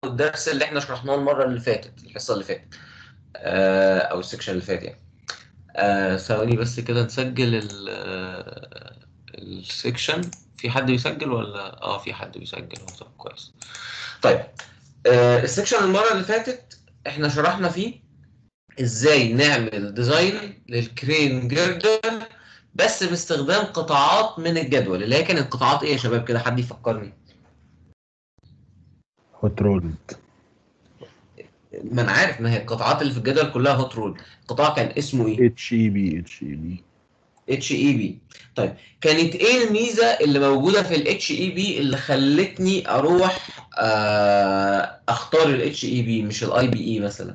الدرس اللي احنا شرحناه المره اللي فاتت الحصه اللي فاتت آه او السكشن اللي فات يعني آه ثواني بس كده نسجل ال- آه، السكشن في حد بيسجل ولا اه في حد بيسجل طب كويس طيب آه السكشن المره اللي فاتت احنا شرحنا فيه ازاي نعمل ديزاين للكرين جيردر بس باستخدام قطاعات من الجدول اللي هي كانت قطاعات ايه يا شباب كده حد يفكرني هوت رولد ما انا عارف ما هي القطاعات اللي في الجدول كلها هوت رول القطاع كان اسمه ايه اتش اي بي اتش اي بي اتش اي بي طيب كانت ايه الميزه اللي موجوده في الاتش اي بي اللي خلتني اروح آه اختار الاتش اي بي مش الاي بي اي مثلا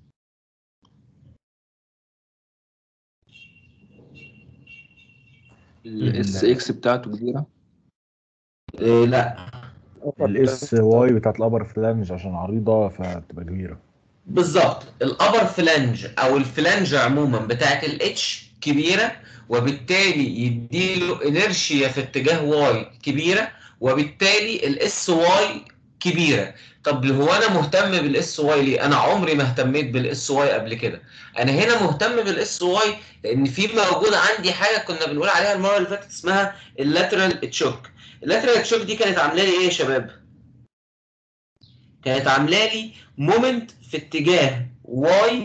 الاس اكس بتاعته كبيره إيه لا الاس واي بتاعت الابر فلانج عشان عريضه فبتبقى كبيره بالظبط الابر فلانج او الفلانج عموما بتاعت الاتش كبيره وبالتالي يديله انرشيا في اتجاه واي كبيره وبالتالي الاس واي كبيره طب هو انا مهتم بالاس واي ليه انا عمري ما اهتميت بالاس واي قبل كده انا هنا مهتم بالاس واي لان في موجود عندي حاجه كنا بنقول عليها المره اللي فاتت اسمها اللاترال تشوك اللاترال تشوك دي كانت عامله لي ايه يا شباب كانت عامله لي مومنت في اتجاه واي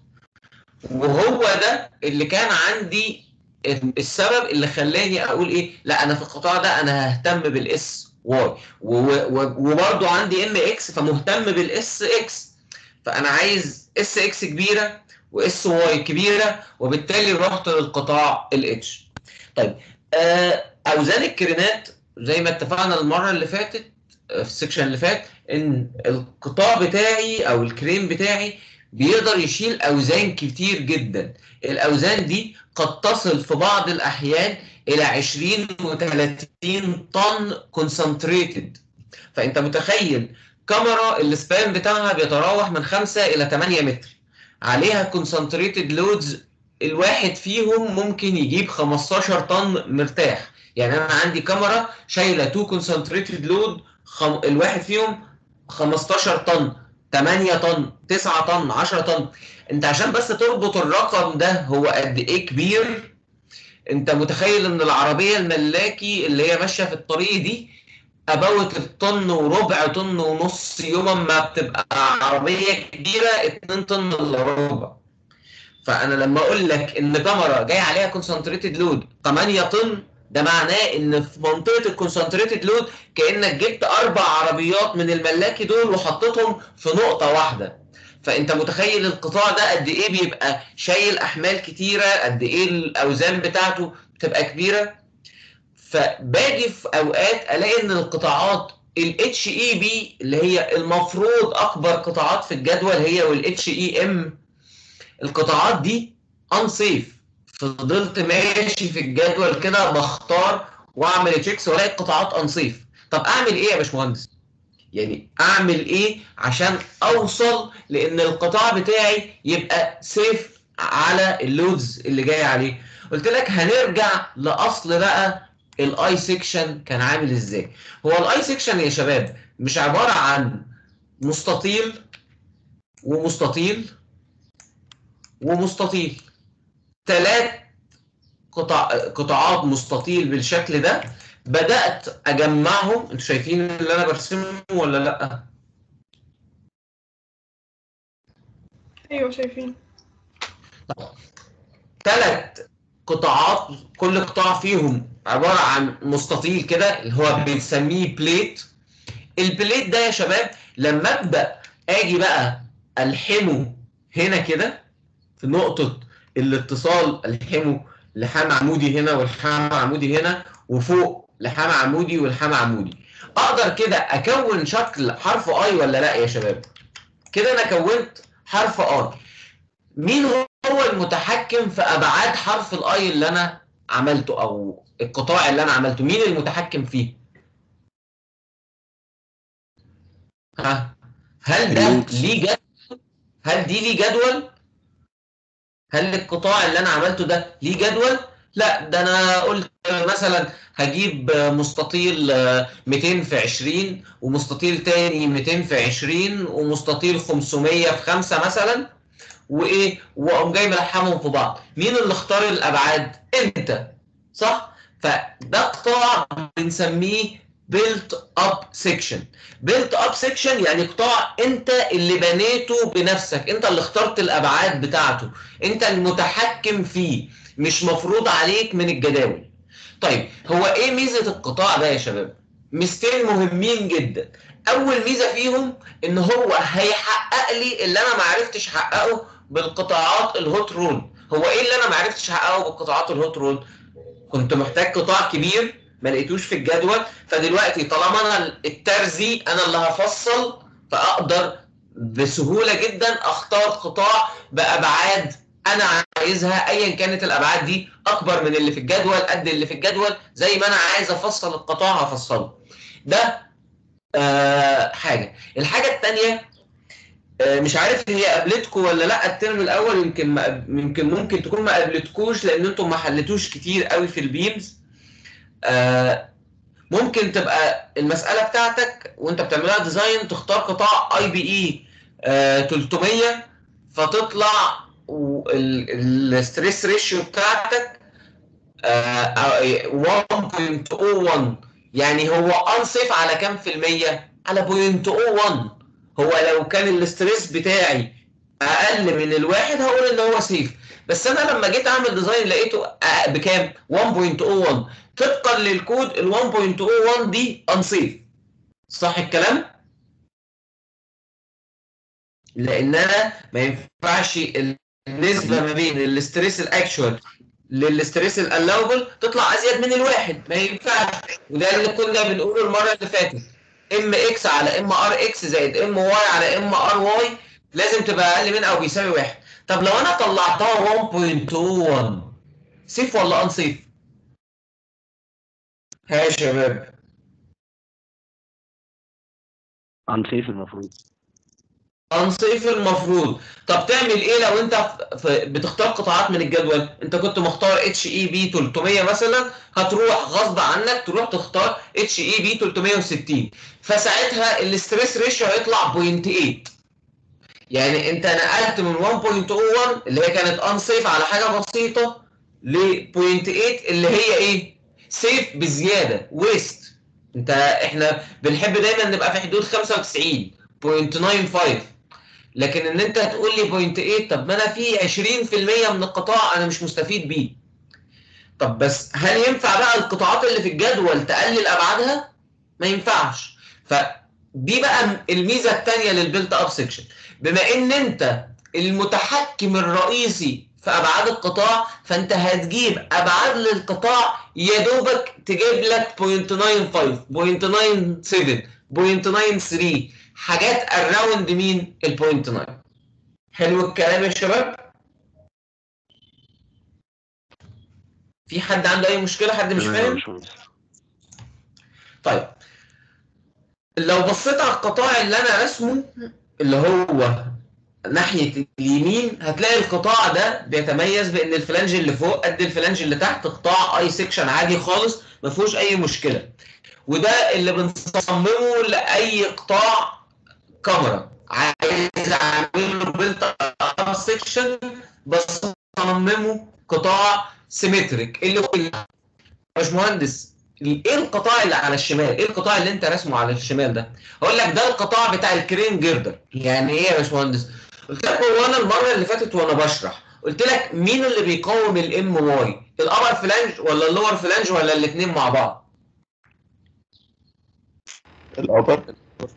وهو ده اللي كان عندي السبب اللي خلاني اقول ايه لا انا في القطاع ده انا ههتم بالاس واي وبرده عندي ام اكس فمهتم بالاس اكس فانا عايز اس اكس كبيره واس واي كبيره وبالتالي رحت للقطاع الاتش طيب آه اوزان الكرينات زي ما اتفقنا المره اللي فاتت آه، في السكشن اللي فات ان القطاع بتاعي او الكريم بتاعي بيقدر يشيل اوزان كتير جدا الاوزان دي قد تصل في بعض الاحيان الى 20 و30 طن كونسنتريتد فانت متخيل كاميرا السبان بتاعها بيتراوح من 5 الى 8 متر عليها كونسنتريتد لودز الواحد فيهم ممكن يجيب 15 طن مرتاح يعني انا عندي كاميرا شايله 2 كونسنتريتد لود خم... الواحد فيهم 15 طن 8 طن 9 طن 10 طن انت عشان بس تربط الرقم ده هو قد ايه كبير انت متخيل ان العربيه الملاكي اللي هي ماشيه في الطريق دي ابوت الطن وربع طن ونص يوما ما بتبقى عربيه كبيره 2 طن الا ربع فانا لما اقول لك ان كاميرا جاي عليها كونسنتريتد لود 8 طن ده معناه ان في منطقه الكونسنتريتد لود كانك جبت اربع عربيات من الملاكي دول وحطيتهم في نقطه واحده فانت متخيل القطاع ده قد ايه بيبقى شايل احمال كتيره قد ايه الاوزان بتاعته بتبقى كبيره فباجي في اوقات الاقي ان القطاعات الاتش اي بي اللي هي المفروض اكبر قطاعات في الجدول هي والاتش اي ام القطاعات دي انسيف فضلت ماشي في الجدول كده بختار واعمل تشيكس والاقي القطاعات انسيف طب اعمل ايه يا باشمهندس يعني اعمل ايه عشان اوصل لان القطاع بتاعي يبقى سيف على اللودز اللي جاي عليه قلت لك هنرجع لاصل بقى الاي سيكشن كان عامل ازاي هو الاي سيكشن يا شباب مش عباره عن مستطيل ومستطيل ومستطيل ثلاث قطع قطاعات مستطيل بالشكل ده بدات اجمعهم انتوا شايفين اللي انا برسمه ولا لا ايوه شايفين ثلاث قطاعات كل قطاع فيهم عباره عن مستطيل كده اللي هو بنسميه بليت البليت ده يا شباب لما ابدا اجي بقى الحمه هنا كده في نقطه الاتصال الحمه لحام عمودي هنا والحام عمودي هنا وفوق لحام عمودي والحام عمودي اقدر كده اكون شكل حرف اي ولا لا يا شباب كده انا كونت حرف اي مين هو المتحكم في ابعاد حرف الاي اللي انا عملته او القطاع اللي انا عملته مين المتحكم فيه ها هل ده اللودز. ليه جدول هل دي ليه جدول هل القطاع اللي انا عملته ده ليه جدول لا ده انا قلت مثلا هجيب مستطيل آه، 200 في 20 ومستطيل تاني 200 في 20 ومستطيل 500 في 5 مثلا وايه واقوم جاي ملحمهم في بعض مين اللي اختار الابعاد انت صح فده قطاع بنسميه بيلت اب سيكشن بيلت اب سيكشن يعني قطاع انت اللي بنيته بنفسك انت اللي اخترت الابعاد بتاعته انت المتحكم فيه مش مفروض عليك من الجداول طيب هو ايه ميزه القطاع ده يا شباب ميزتين مهمين جدا اول ميزه فيهم ان هو هيحقق لي اللي انا ما عرفتش احققه بالقطاعات الهوت رول هو ايه اللي انا ما عرفتش احققه بالقطاعات الهوت رول كنت محتاج قطاع كبير ما لقيتوش في الجدول فدلوقتي طالما انا الترزي انا اللي هفصل فاقدر بسهوله جدا اختار قطاع بابعاد انا عايزها ايا كانت الابعاد دي اكبر من اللي في الجدول قد اللي في الجدول زي ما انا عايز افصل القطاع هفصله ده آه حاجه الحاجه الثانيه آه مش عارف هي قابلتكم ولا لا الترم الاول يمكن ما يمكن ممكن تكون ما قابلتكوش لان انتم ما حلتوش كتير قوي في البيمز آه ممكن تبقى المساله بتاعتك وانت بتعملها ديزاين تختار قطاع اي بي اي 300 فتطلع الستريس ريشيو بتاعتك آه 1.01 يعني هو انصف على كام في المية؟ على 0.01 هو لو كان الاستريس بتاعي اقل من الواحد هقول ان هو سيف بس انا لما جيت اعمل ديزاين لقيته آه بكام 1.01 طبقا للكود ال 1.01 دي انصيف صح الكلام لان انا ما ينفعش النسبه ما بين الاستريس الاكشوال للاستريس الالاوبل تطلع ازيد من الواحد ما ينفعش وده اللي كنا بنقوله المره اللي فاتت ام اكس على ام ار اكس زائد ام واي على ام ار واي لازم تبقى اقل من او بيساوي واحد طب لو انا طلعتها 1.21 سيف ولا انصيف؟ ها يا شباب انصيف المفروض انصيف المفروض طب تعمل ايه لو انت في بتختار قطاعات من الجدول انت كنت مختار اتش اي بي 300 مثلا هتروح غصب عنك تروح تختار اتش اي بي 360 فساعتها الاستريس ريشيو هيطلع 0.8 يعني انت نقلت من 1.01 اللي هي كانت انصيف على حاجه بسيطه ل 0.8 اللي هي ايه سيف بزياده ويست انت احنا بنحب دايما نبقى في حدود 95 0.95 لكن ان انت تقول لي 0.8 طب ما انا في 20% من القطاع انا مش مستفيد بيه طب بس هل ينفع بقى القطاعات اللي في الجدول تقلل ابعادها ما ينفعش فدي بقى الميزه الثانيه للبيلت اب سيكشن بما ان انت المتحكم الرئيسي في ابعاد القطاع فانت هتجيب ابعاد للقطاع يا دوبك تجيب لك 0.95 0.97 0.93 حاجات اراوند مين البوينت 9 حلو الكلام يا شباب في حد عنده اي مشكله حد مش فاهم طيب لو بصيت على القطاع اللي انا رسمه اللي هو ناحيه اليمين هتلاقي القطاع ده بيتميز بان الفلانج اللي فوق قد الفلانج اللي تحت قطاع اي سيكشن عادي خالص ما فيهوش اي مشكله وده اللي بنصممه لاي قطاع كاميرا عايز اعمل له بيلت اب سيكشن بصممه قطاع سيمتريك اللي هو يا باشمهندس ايه القطاع اللي على الشمال؟ ايه القطاع اللي انت رسمه على الشمال ده؟ اقول لك ده القطاع بتاع الكرين جيردر، يعني ايه يا باشمهندس؟ قلت لك هو انا المره اللي فاتت وانا بشرح قلت لك مين اللي بيقاوم الام واي؟ الابر فلانج ولا اللور فلانج ولا الاثنين مع بعض؟ الأبر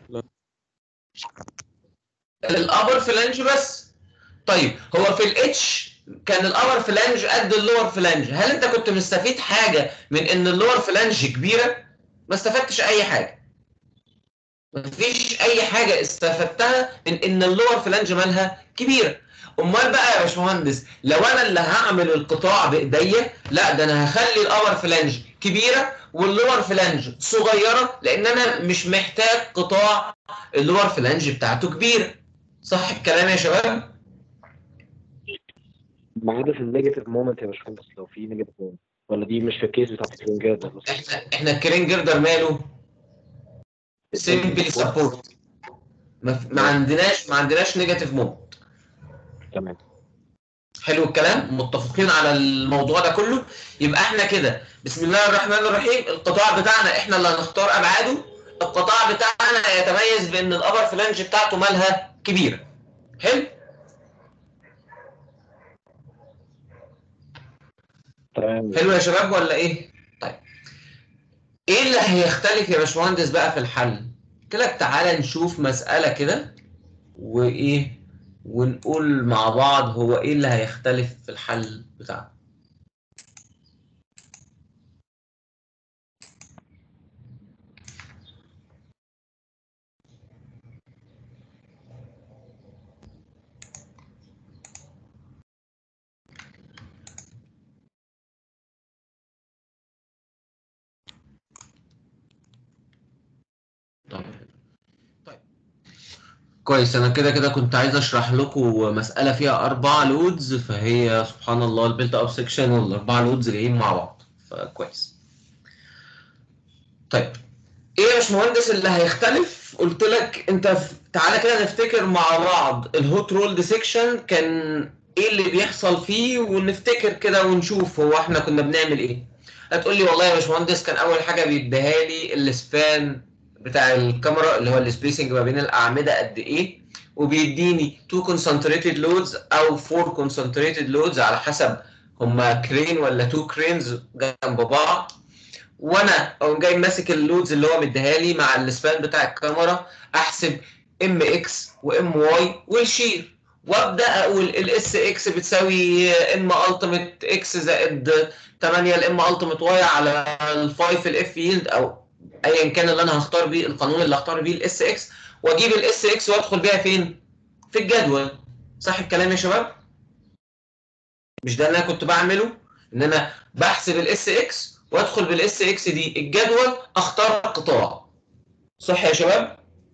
الابر فلانج بس طيب هو في الاتش كان الابر فلانج قد اللور فلانج هل انت كنت مستفيد حاجه من ان اللور فلانج كبيره ما استفدتش اي حاجه مفيش اي حاجه استفدتها من ان اللور فلانج مالها كبيره امال بقى يا باشمهندس لو انا اللي هعمل القطاع بايديا لا ده انا هخلي الابر فلانج كبيره واللور فلانج صغيره لان انا مش محتاج قطاع اللور فلانج بتاعته كبيره صح الكلام يا شباب ما عدا في النيجاتيف مومنت يا باشمهندس لو في نيجاتيف مومنت ولا دي مش في الكيس بتاعت الكرين جيردر بس احنا احنا الكرين جردر ماله سيمبلي سبورت ما, ما عندناش ما عندناش نيجاتيف مومنت تمام حلو الكلام متفقين على الموضوع ده كله يبقى احنا كده بسم الله الرحمن الرحيم القطاع بتاعنا احنا اللي هنختار ابعاده القطاع بتاعنا يتميز بان الابر فلانج بتاعته مالها كبيره حلو تمام حلو يا شباب ولا ايه طيب ايه اللي هيختلف يا باشمهندس بقى في الحل قلت لك تعالى نشوف مساله كده وايه ونقول مع بعض هو ايه اللي هيختلف في الحل بتاعنا طيب طيب كويس انا كده كده كنت عايز اشرح لكم مساله فيها اربع لودز فهي سبحان الله البيلت اب سيكشن والاربع لودز جايين مع بعض فكويس طيب ايه يا باشمهندس اللي هيختلف قلت لك انت ف- تعالى كده نفتكر مع بعض الهوت رولد سيكشن كان ايه اللي بيحصل فيه ونفتكر كده ونشوف هو احنا كنا بنعمل ايه هتقول لي والله يا باشمهندس كان اول حاجه بيديها لي السبان بتاع الكاميرا اللي هو السبيسنج ما بين الاعمده قد ايه وبيديني تو كونسنتريتد لودز او فور كونسنتريتد لودز على حسب هما كرين ولا تو كرينز جنب بعض وانا اقوم جاي ماسك اللودز اللي هو مديها لي مع السبان بتاع الكاميرا احسب ام اكس وام واي والشير وابدا اقول الاس اكس بتساوي ام التيميت اكس زائد 8 الام التيميت واي على الفايف الاف يلد او ايا كان اللي انا هختار بيه القانون اللي هختار بيه الاس اكس واجيب الاس اكس وادخل بيها فين؟ في الجدول صح الكلام يا شباب؟ مش ده اللي انا كنت بعمله ان انا بحسب الاس اكس وادخل بالاس اكس دي الجدول اختار قطاع صح يا شباب؟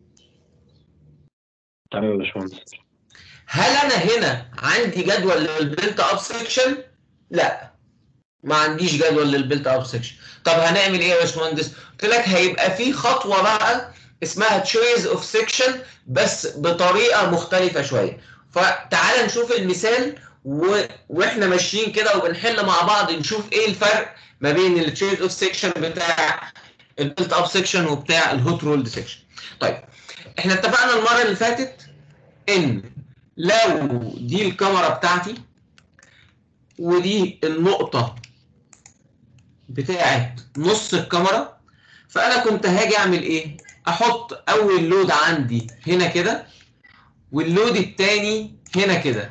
تمام يا باشمهندس هل انا هنا عندي جدول للبيلت اب سيكشن؟ لا ما عنديش جدول للبيلت اب سيكشن طب هنعمل ايه يا باشمهندس؟ قلت لك هيبقى في خطوه بقى اسمها تشويز اوف سيكشن بس بطريقه مختلفه شويه فتعال نشوف المثال و... واحنا ماشيين كده وبنحل مع بعض نشوف ايه الفرق ما بين التشويز اوف سيكشن بتاع البيلت اب سيكشن وبتاع الهوت رولد سيكشن طيب احنا اتفقنا المره اللي فاتت ان لو دي الكاميرا بتاعتي ودي النقطة بتاعت نص الكاميرا فأنا كنت هاجي أعمل إيه؟ أحط أول لود عندي هنا كده واللود التاني هنا كده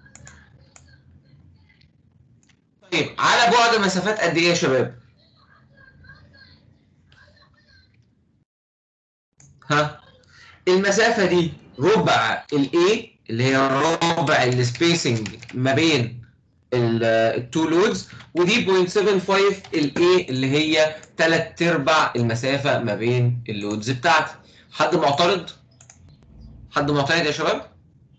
طيب على بعد مسافات قد إيه يا شباب؟ ها؟ المسافة دي ربع الاي اللي هي ربع السبيسنج ما بين التو لودز ودي 0.75 الاي اللي هي تلات ارباع المسافة ما بين اللودز بتاعتي حد معترض؟ حد معترض يا شباب؟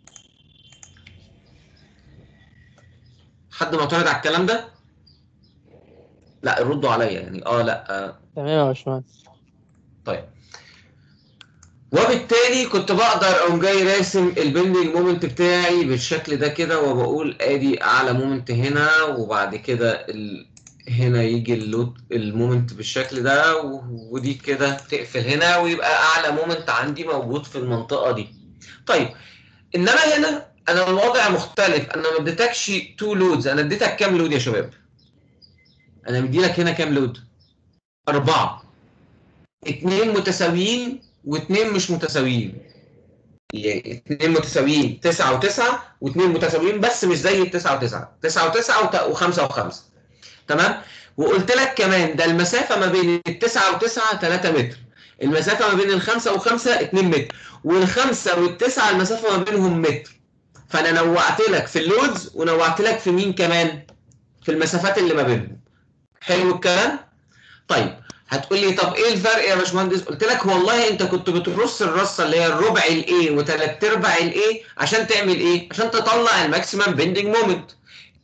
حد معترض على الكلام ده؟ لا ردوا عليا يعني اه لا آه تمام يا باشمهندس طيب وبالتالي كنت بقدر اقوم جاي راسم البندنج مومنت بتاعي بالشكل ده كده وبقول ادي اعلى مومنت هنا وبعد كده ال... هنا يجي اللود المومنت بالشكل ده و... ودي كده تقفل هنا ويبقى اعلى مومنت عندي موجود في المنطقه دي. طيب انما هنا انا الوضع مختلف انا ما اديتكش تو لودز انا اديتك كام لود يا شباب؟ انا مديلك هنا كام لود؟ اربعه اتنين متساويين واثنين مش متساويين يعني اثنين متساويين تسعة وتسعة واثنين متساويين بس مش زي التسعة وتسعة تسعة وتسعة وت- وخمسة وخمسة تمام وقلت لك كمان ده المسافة ما بين التسعة وتسعة 3 متر المسافة ما بين الخمسة وخمسة 2 متر والخمسة والتسعة المسافة ما بينهم متر فأنا نوعت لك في اللودز ونوعت لك في مين كمان في المسافات اللي ما بينهم حلو الكلام طيب هتقول لي طب ايه الفرق يا باشمهندس؟ قلت لك والله انت كنت بترص الرصه اللي هي الربع الاي وثلاث ارباع الاي عشان تعمل ايه؟ عشان تطلع الماكسيمم بيندنج مومنت.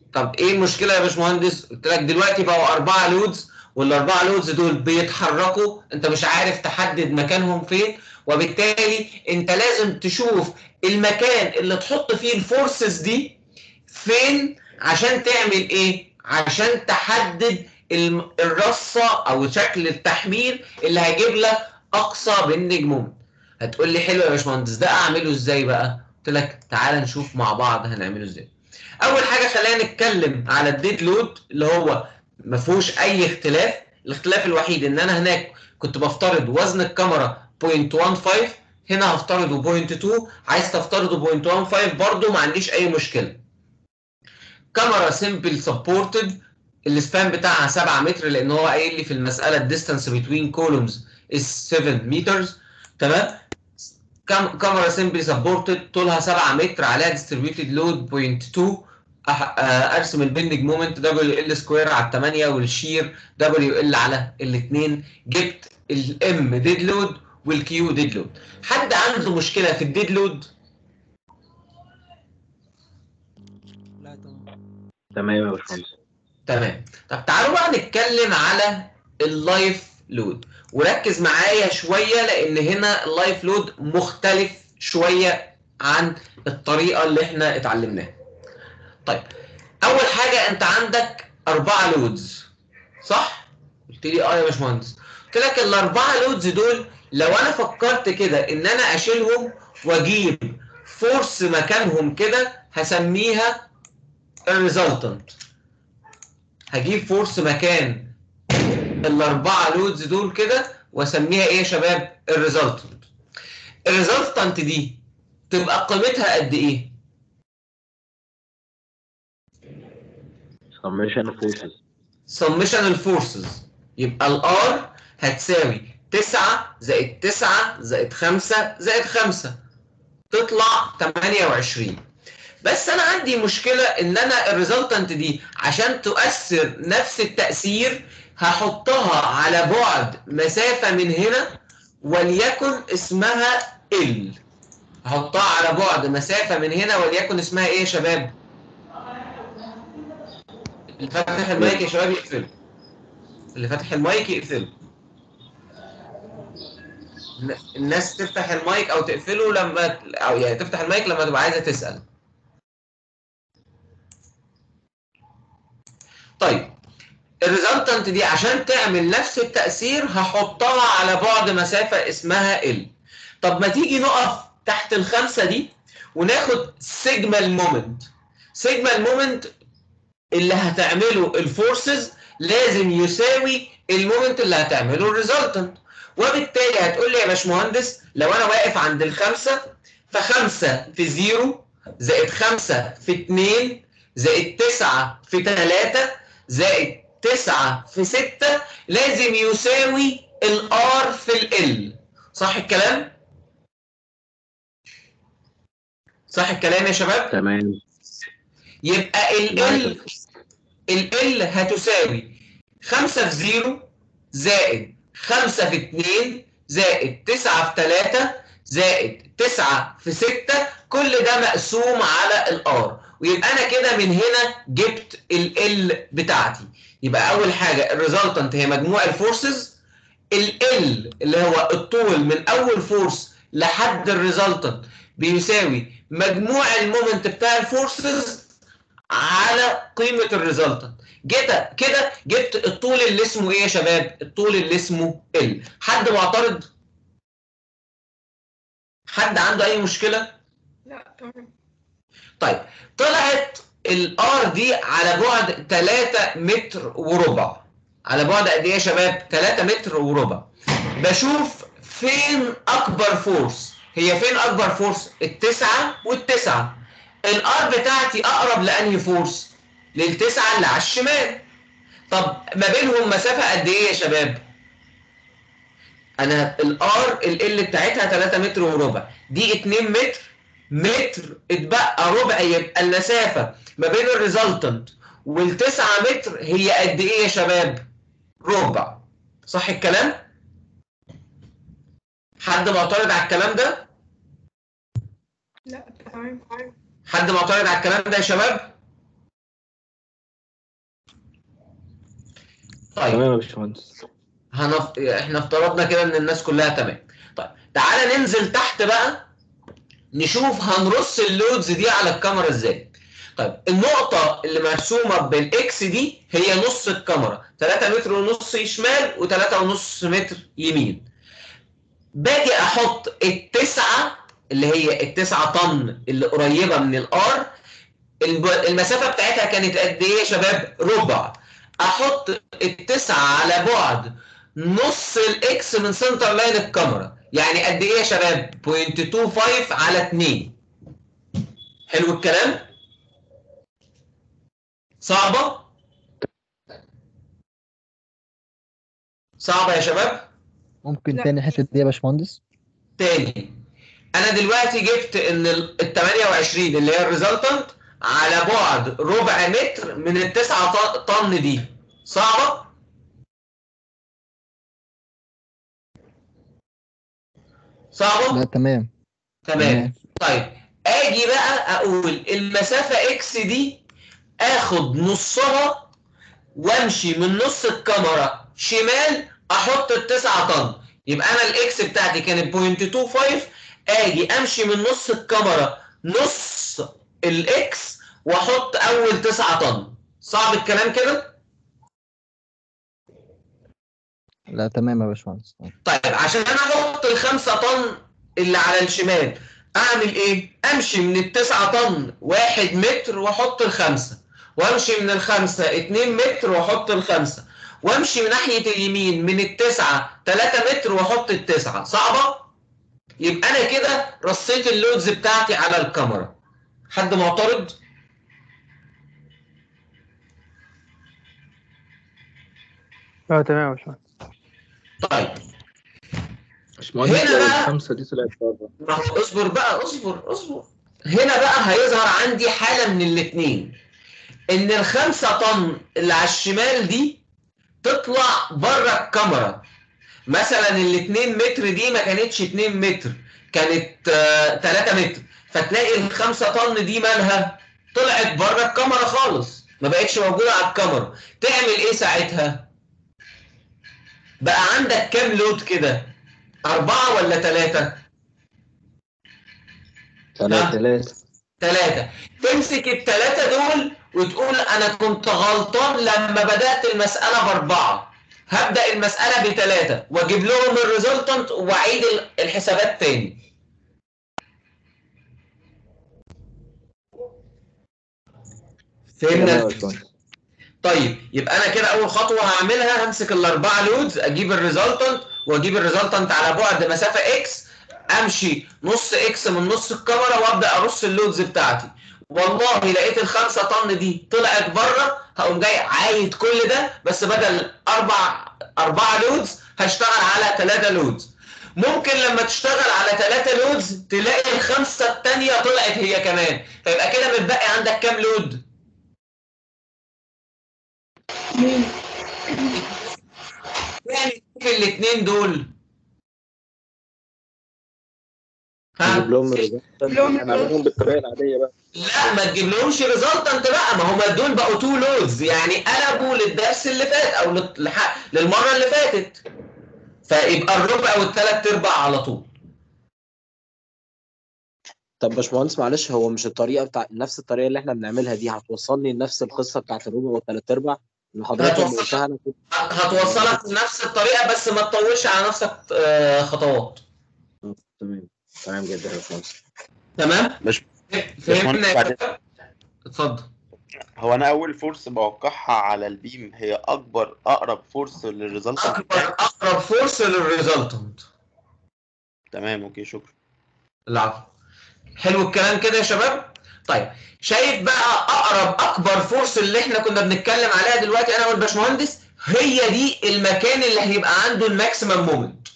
طب ايه المشكله يا باشمهندس قلت لك دلوقتي بقوا اربعه لودز والاربعه لودز دول بيتحركوا انت مش عارف تحدد مكانهم فين وبالتالي انت لازم تشوف المكان اللي تحط فيه الفورسز دي فين عشان تعمل ايه عشان تحدد الم- الرصه او شكل التحميل اللي هيجيب لك اقصى بندنج مومنت هتقول لي حلو يا باشمهندس ده اعمله ازاي بقى قلت لك تعالى نشوف مع بعض هنعمله ازاي اول حاجه خلينا نتكلم على الديد لود اللي هو ما فيهوش اي اختلاف الاختلاف الوحيد ان انا هناك كنت بفترض وزن الكاميرا 0.15 هنا هفترضه 0.2 عايز تفترضه 0.15 برضه ما عنديش اي مشكله كاميرا سمبل سبورتد السبان بتاعها 7 متر لان هو قايل لي في المساله الديستانس بين كولومز is 7 مترز تمام كام كاميرا سمبلي سبورتد طولها 7 متر عليها ديستريبيوتد لود 0.2 أح- آه، ارسم البندنج مومنت دبليو ال سكوير على 8 والشير دبليو ال على الاثنين جبت الام ديد لود والكيو ديد لود حد عنده مشكله في الديد لود لا تمام تمام يا باشمهندس تمام طب تعالوا بقى نتكلم على اللايف لود وركز معايا شويه لان هنا اللايف لود مختلف شويه عن الطريقه اللي احنا اتعلمناها طيب اول حاجه انت عندك اربعه لودز صح قلت لي اه يا باشمهندس قلت لك الاربعه لودز دول لو انا فكرت كده ان انا اشيلهم واجيب فورس مكانهم كده هسميها الريزلتنت هجيب فورس مكان الاربعه لودز دول كده واسميها ايه يا شباب الريزلتنت الريزلتنت دي تبقى قيمتها قد ايه سميشن فورسز سمشن الفورسز يبقى الار هتساوي 9 زائد 9 زائد 5 زائد 5 تطلع 28 بس انا عندي مشكله ان انا الريزلتنت دي عشان تؤثر نفس التاثير هحطها على بعد مسافه من هنا وليكن اسمها ال هحطها على بعد مسافه من هنا وليكن اسمها ايه يا شباب اللي فاتح المايك يا شباب يقفله اللي فاتح المايك يقفله الن- الناس تفتح المايك او تقفله لما او يعني تفتح المايك لما تبقى عايزه تسال طيب الريزلتنت دي عشان تعمل نفس التأثير هحطها على بعد مسافة اسمها ال طب ما تيجي نقف تحت الخمسة دي وناخد سيجما المومنت سيجما المومنت اللي هتعمله الفورسز لازم يساوي المومنت اللي هتعمله الريزلتنت وبالتالي هتقول لي يا باشمهندس لو انا واقف عند الخمسه فخمسه في زيرو زائد خمسه في اتنين زائد تسعه في تلاته زائد تسعه في سته لازم يساوي الار في ال صح الكلام؟ صح الكلام يا شباب؟ تمام يبقى ال ال ال ال هتساوي 5 في 0 زائد 5 في 2 زائد 9 في 3 زائد 9 في 6 كل ده مقسوم على الار ويبقى انا كده من هنا جبت ال ال بتاعتي يبقى اول حاجه الريزلتنت هي مجموع الفورسز ال ال اللي هو الطول من اول فورس لحد الريزلتنت بيساوي مجموع المومنت بتاع الفورسز على قيمه الريزلتنت كده كده جبت الطول اللي اسمه ايه يا شباب الطول اللي اسمه ال حد معترض حد عنده اي مشكله لا تمام طيب طلعت الار دي على بعد 3 متر وربع على بعد قد ايه يا شباب 3 متر وربع بشوف فين اكبر فورس هي فين اكبر فورس التسعة والتسعة الار بتاعتي اقرب لانهي فورس للتسعة اللي على الشمال طب ما بينهم مسافة قد ايه يا شباب انا الار ال بتاعتها 3 متر وربع دي 2 متر متر اتبقى ربع يبقى المسافة ما بين الريزلتنت والتسعة متر هي قد ايه يا شباب ربع صح الكلام حد معترض على الكلام ده لا تمام حد معترض على الكلام ده يا شباب طيب تمام يا باشمهندس هنف... احنا افترضنا كده ان الناس كلها تمام طيب تعالى ننزل تحت بقى نشوف هنرص اللودز دي على الكاميرا ازاي طيب النقطة اللي مرسومة بالاكس دي هي نص الكاميرا 3 متر ونص شمال و3 ونص متر يمين باجي احط التسعة اللي هي التسعة طن اللي قريبة من الار الب- المسافة بتاعتها كانت قد ايه يا شباب؟ ربع احط التسعة على بعد نص الاكس من سنتر لاين الكاميرا يعني قد ايه يا شباب 0.25 على 2 حلو الكلام صعبة صعبة يا شباب ممكن لا. تاني الحتة دي يا باشمهندس تاني انا دلوقتي جبت ان ال ال 28 اللي هي الريزلتنت على بعد ربع متر من التسعة ط- طن دي صعبة صعبة لا تمام تمام طيب اجي بقى اقول المسافه اكس دي اخد نصها وامشي من نص الكاميرا شمال احط التسعة طن يبقى انا الاكس بتاعتي كانت 0.25 اجي امشي من نص الكاميرا نص الاكس واحط اول 9 طن صعب الكلام كده لا تمام يا باشمهندس طيب عشان انا احط الخمسة طن اللي على الشمال اعمل ايه؟ امشي من التسعة طن واحد متر واحط الخمسة وامشي من الخمسة اتنين متر واحط الخمسة وامشي من ناحية اليمين من التسعة تلاتة متر واحط التسعة صعبة؟ يبقى انا كده رصيت اللودز بتاعتي على الكاميرا حد معترض؟ اه تمام يا باشمهندس طيب باشمهندس هنا لو بقى- الخمسة دي طلعت بره ما هو اصبر بقى اصبر اصبر هنا بقى هيظهر عندي حالة من الاتنين ان الخمسة طن اللي على الشمال دي تطلع بره الكاميرا مثلا الاتنين متر دي ما كانتش اتنين متر كانت آه تلاتة متر فتلاقي الخمسة طن دي مالها طلعت بره الكاميرا خالص ما بقتش موجودة على الكاميرا تعمل ايه ساعتها بقى عندك كام لود كده أربعة ولا ثلاثة؟ ثلاثة ثلاثة ثلاثة تمسك الثلاثة دول وتقول أنا كنت غلطان لما بدأت المسألة بأربعة هبدأ المسألة بثلاثة وأجيب لهم الريزلتنت وأعيد ال- الحسابات تاني تمام يا فهمنا باشمهندس طيب يبقى انا كده اول خطوه هعملها همسك الاربعه لودز اجيب الريزلتنت واجيب الريزلتنت على بعد مسافه اكس امشي نص اكس من نص الكاميرا وابدا ارص اللودز بتاعتي والله لقيت الخمسه طن دي طلعت بره هقوم جاي عايد كل ده بس بدل اربع اربعه لودز هشتغل على ثلاثه لودز ممكن لما تشتغل على ثلاثه لودز تلاقي الخمسه الثانيه طلعت هي كمان فيبقى كده متبقي عندك كام لود؟ مين يعني في الاثنين دول ها نجيب لهم الريزلت لهم هنعملهم بالطريقة العادية بقى لا ما تجيب لهمش ريزلتنت بقى ما هم دول بقوا تو لودز يعني قلبوا للدرس اللي فات او لل- لح- للمره اللي فاتت فيبقى الربع والثلاث ارباع على طول طب باشمهندس معلش هو مش الطريقه بتاع نفس الطريقه اللي احنا بنعملها دي هتوصلني لنفس القصه بتاعت الربع والثلاث ارباع اللي حضرتك لما هتوصل- قلتها انا كنت هتوصلك لنفس الطريقه بس ما تطولش على نفسك آه، خطوات تمام تمام جدا يا باشمهندس تمام باش- فهمنا يا بعدين- شباب؟ اتفضل هو انا اول فورس بوقعها على البيم هي اكبر اقرب فورس للريزلت اكبر اقرب فورس للريزلتنت تمام اوكي شكرا العفو حلو الكلام كده يا شباب طيب شايف بقى اقرب اكبر فورس اللي احنا كنا بنتكلم عليها دلوقتي انا والباشمهندس هي دي المكان اللي هيبقى عنده الماكسيمم مومنت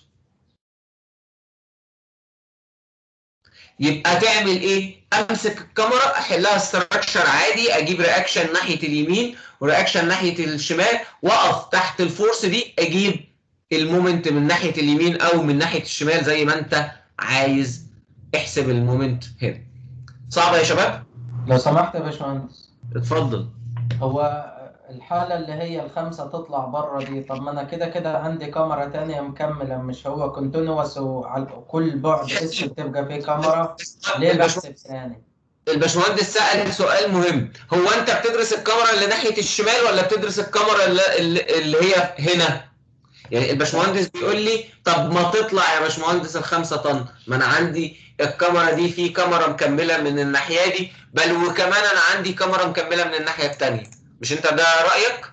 يبقى تعمل ايه امسك الكاميرا احلها استراكشر عادي اجيب رياكشن ناحيه اليمين ورياكشن ناحيه الشمال واقف تحت الفورس دي اجيب المومنت من ناحيه اليمين او من ناحيه الشمال زي ما انت عايز احسب المومنت هنا صعبه يا شباب لو سمحت يا باشمهندس اتفضل هو الحالة اللي هي الخمسة تطلع بره دي طب ما أنا كده كده عندي كاميرا تانية مكملة مش هو كونتينوس وعلى كل بعد اس بتبقى فيه كاميرا ليه بحسب ثاني؟ الباشمهندس سأل سؤال مهم هو انت بتدرس الكاميرا اللي ناحية الشمال ولا بتدرس الكاميرا اللي, اللي- اللي هي هنا يعني الباشمهندس بيقول لي طب ما تطلع يا باشمهندس الخمسة طن ما انا عندي الكاميرا دي في كاميرا مكملة من الناحية دي بل وكمان انا عندي كاميرا مكملة من الناحية التانية مش انت ده رأيك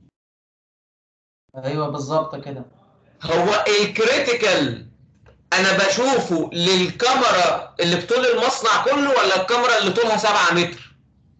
أيوه بالظبط كده هو الكريتيكال انا بشوفه للكاميرا اللي بطول المصنع كله ولا الكاميرا اللي طولها 7 متر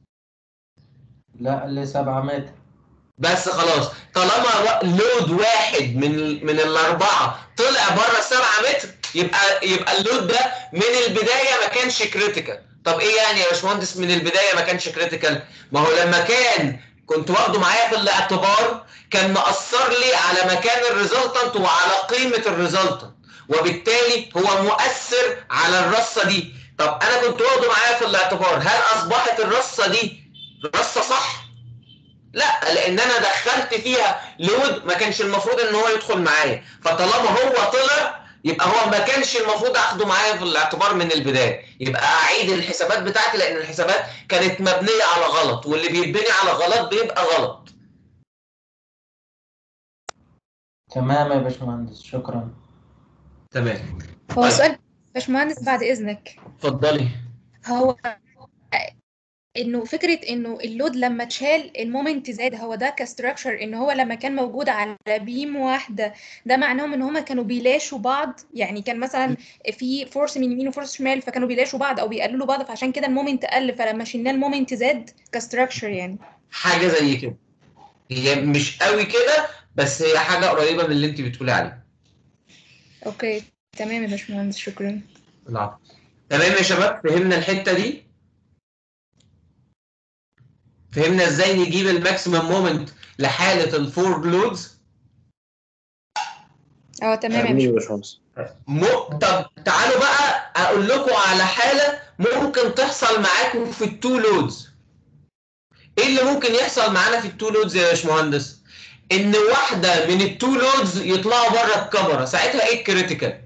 لا اللي سبعة متر بس خلاص طالما و- لود واحد من ال- من الاربعه طلع بره السبعة متر يبقى يبقى اللود ده من البدايه ما كانش كريتيكال طب ايه يعني يا باشمهندس من البدايه ما كانش كريتيكال ما هو لما كان كنت واخده معايا في الاعتبار كان مأثر لي على مكان الريزلتنت وعلى قيمه الريزلتنت وبالتالي هو مؤثر على الرصه دي طب انا كنت واخده معايا في الاعتبار هل اصبحت الرصه دي رصه صح لا لان انا دخلت فيها لود ما كانش المفروض ان هو يدخل معايا فطالما هو طلع يبقى هو ما كانش المفروض اخده معايا في الاعتبار من البدايه يبقى اعيد الحسابات بتاعتي لان الحسابات كانت مبنيه على غلط واللي بيتبني على غلط بيبقى غلط تمام يا باشمهندس شكرا تمام هو سؤال باشمهندس بعد إذنك اتفضلي هو انه فكره انه اللود لما اتشال المومنت زاد هو ده كستراكشر ان هو لما كان موجود على بيم واحده ده معناهم ان هما كانوا بيلاشوا بعض يعني كان مثلا في فورس من يمين وفورس شمال فكانوا بيلاشوا بعض او بيقللوا بعض فعشان كده المومنت قل فلما شلناه المومنت زاد كستراكشر يعني حاجه زي كده هي مش قوي كده بس هي حاجه قريبه من اللي انت بتقولي عليه اوكي تمام يا باشمهندس شكرا العفو تمام يا شباب فهمنا الحته دي فهمنا ازاي نجيب الماكسيمم مومنت لحاله الفور لودز اه تمام يا أمين يا باشمهندس باشمهندس م... طب تعالوا بقى اقول لكم على حاله ممكن تحصل معاكم في التو لودز ايه اللي ممكن يحصل معانا في التو لودز يا باشمهندس ان واحده من التو لودز يطلعوا بره الكاميرا ساعتها ايه الكريتيكال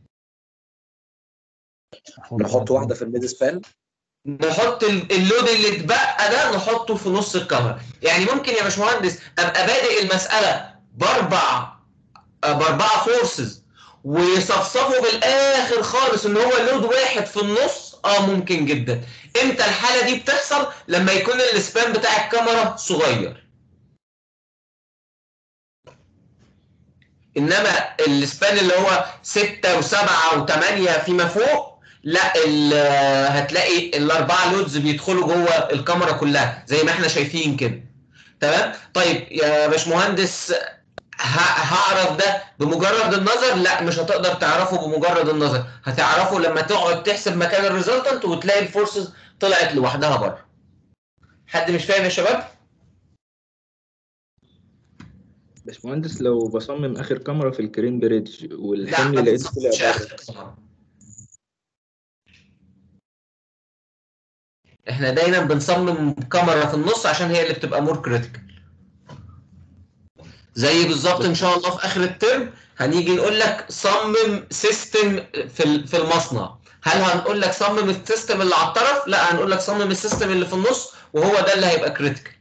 نحط واحدة في الميد سبان نحط ال- اللود اللي اتبقى ده نحطه في نص الكاميرا يعني ممكن يا باشمهندس ابقى بادئ المساله باربع آه، باربعه فورسز ويصفصفوا في الاخر خالص ان هو لود واحد في النص اه ممكن جدا امتى الحاله دي بتحصل لما يكون السبان بتاع الكاميرا صغير انما السبان اللي هو 6 و7 و8 فيما فوق لا ال- هتلاقي الاربعه لودز بيدخلوا جوه الكاميرا كلها زي ما احنا شايفين كده تمام طيب يا باشمهندس ه- هعرف ده بمجرد النظر لا مش هتقدر تعرفه بمجرد النظر هتعرفه لما تقعد تحسب مكان الريزلتنت وتلاقي الفورسز طلعت لوحدها بره حد مش فاهم يا شباب باشمهندس لو بصمم اخر كاميرا في الكرين بريدج لا والحمل ما لقيته تصممش طلع آخر بره كاميرا. احنا دايما بنصمم كاميرا في النص عشان هي اللي بتبقى مور كريتيكال زي بالظبط ان شاء الله في اخر الترم هنيجي نقول لك صمم سيستم في ال- في المصنع هل هنقول لك صمم السيستم اللي على الطرف لا هنقول لك صمم السيستم اللي في النص وهو ده اللي هيبقى كريتيكال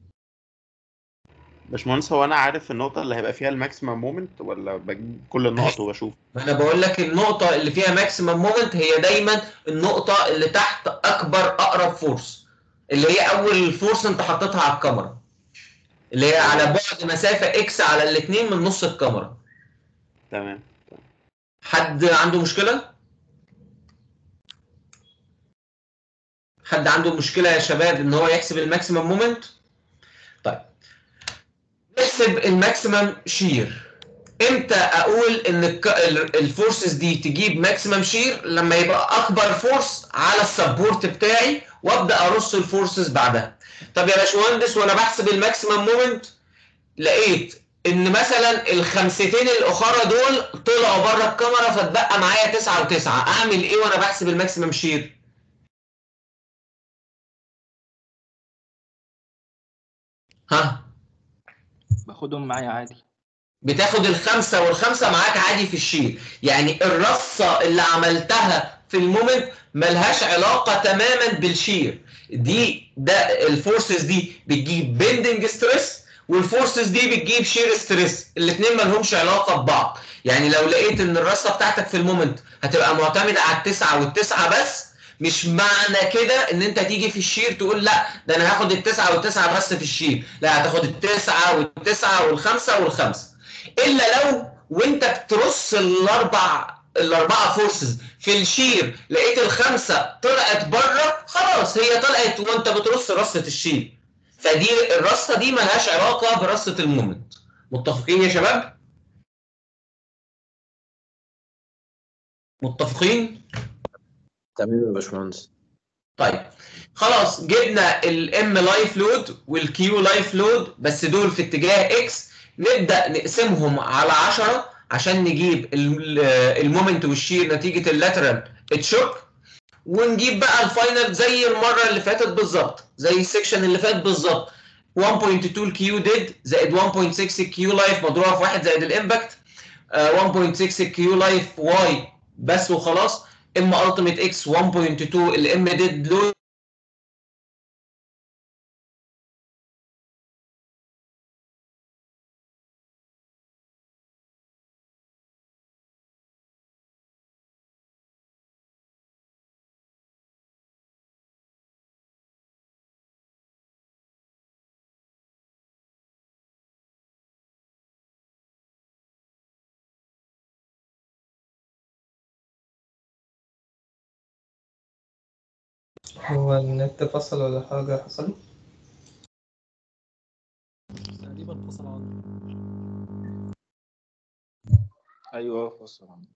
باشمهندس هو انا عارف النقطه اللي هيبقى فيها الماكسيمم مومنت ولا بجيب كل النقط وبشوف ما انا بقول لك النقطة اللي فيها ماكسيمم مومنت هي دايما النقطة اللي تحت أكبر أقرب فورس اللي هي أول فورس أنت حطيتها على الكاميرا اللي هي على بعد مسافة إكس على الاتنين من نص الكاميرا تمام حد عنده مشكلة؟ حد عنده مشكلة يا شباب إن هو يحسب الماكسيمم مومنت؟ طيب نحسب الماكسيمم شير امتى اقول ان الك- ال- الفورسز دي تجيب ماكسيمم شير لما يبقى اكبر فورس على السبورت بتاعي وابدا ارص الفورسز بعدها طب يا باشمهندس وانا بحسب الماكسيمم مومنت لقيت ان مثلا الخمستين الاخرى دول طلعوا بره الكاميرا فاتبقى معايا تسعة وتسعة اعمل ايه وانا بحسب الماكسيمم شير ها باخدهم معايا عادي بتاخد الخمسة والخمسة معاك عادي في الشير يعني الرصة اللي عملتها في المومنت ملهاش علاقة تماما بالشير دي ده الفورسز دي بتجيب بيندنج ستريس والفورسز دي بتجيب شير ستريس الاثنين مالهمش علاقة ببعض يعني لو لقيت ان الرصة بتاعتك في المومنت هتبقى معتمدة على التسعة والتسعة بس مش معنى كده ان انت تيجي في الشير تقول لا ده انا هاخد التسعة والتسعة بس في الشير لا هتاخد التسعة والتسعة والخمسة والخمسة الا لو وانت بترص الاربع الاربعه فورسز في الشير لقيت الخمسه طلعت بره خلاص هي طلعت وانت بترص رصه الشير فدي الرصه دي ملهاش علاقه برصه المومنت متفقين يا شباب متفقين تمام يا باشمهندس طيب خلاص جبنا الام لايف لود والكيو لايف لود بس دول في اتجاه اكس نبدا نقسمهم على 10 عشان نجيب ال- المومنت والشير نتيجه اللاترال تشوك ونجيب بقى الفاينل زي المره اللي فاتت بالظبط زي السكشن اللي فات بالظبط 1.2 الكيو ديد زائد 1.6 الكيو لايف مضروبه في 1 زائد الامباكت آه، 1.6 الكيو لايف واي بس وخلاص ام التيميت اكس 1.2 الام ديد لود هو النت فصل ولا حاجة حصلت؟ تقريبا فصل عنه ايوه فصل عنه.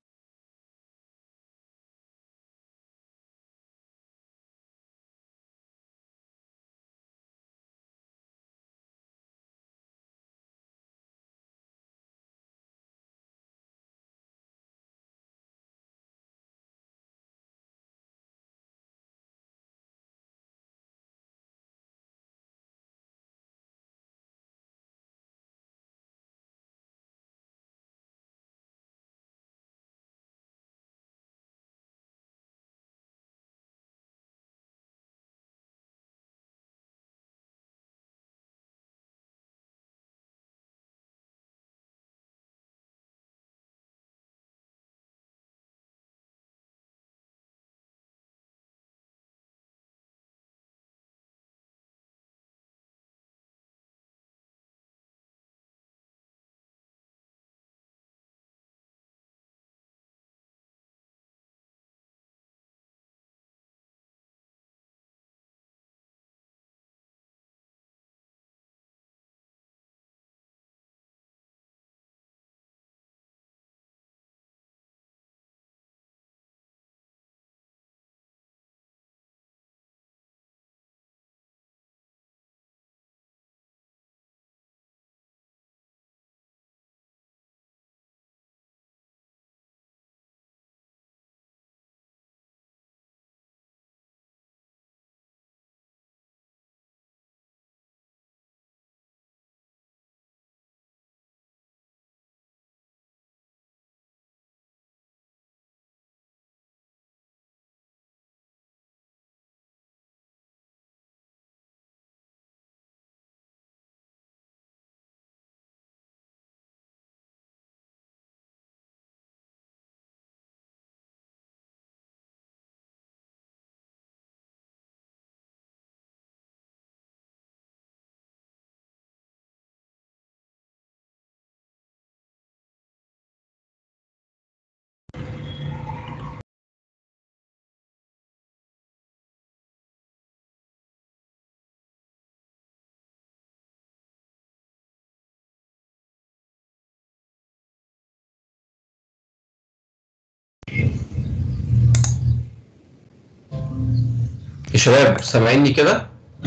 يا شباب سامعيني كده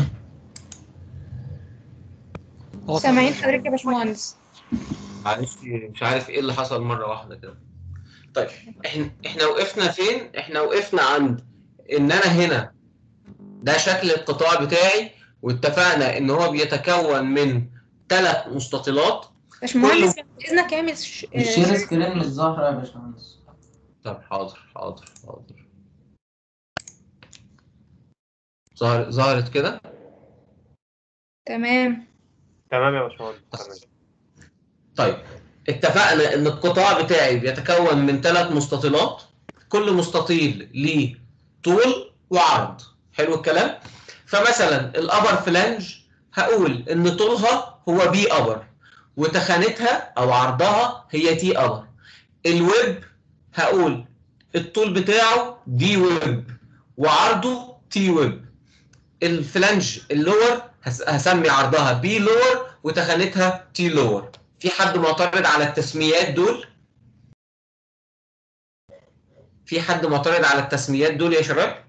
سامعين حضرتك يا باشمهندس معلش مش عارف ايه اللي حصل مره واحده كده طيب احنا احنا وقفنا فين احنا وقفنا عند ان انا هنا ده شكل القطاع بتاعي واتفقنا ان هو بيتكون من ثلاث مستطيلات باشمهندس باذنك اعمل ش- آه، الشير سكرين مش ظاهرة يا باشمهندس طب حاضر حاضر حاضر ظهر ظهرت كده تمام تمام يا باشمهندس تمام طيب اتفقنا ان القطاع بتاعي بيتكون من ثلاث مستطيلات كل مستطيل ليه طول وعرض حلو الكلام فمثلا الابر فلانج هقول ان طولها هو بي ابر وتخانتها او عرضها هي تي ابر الويب هقول الطول بتاعه دي ويب وعرضه تي ويب الفلانج اللور هس- هسمي عرضها بي لور وتخانتها تي لور في حد معترض على التسميات دول في حد معترض على التسميات دول يا شباب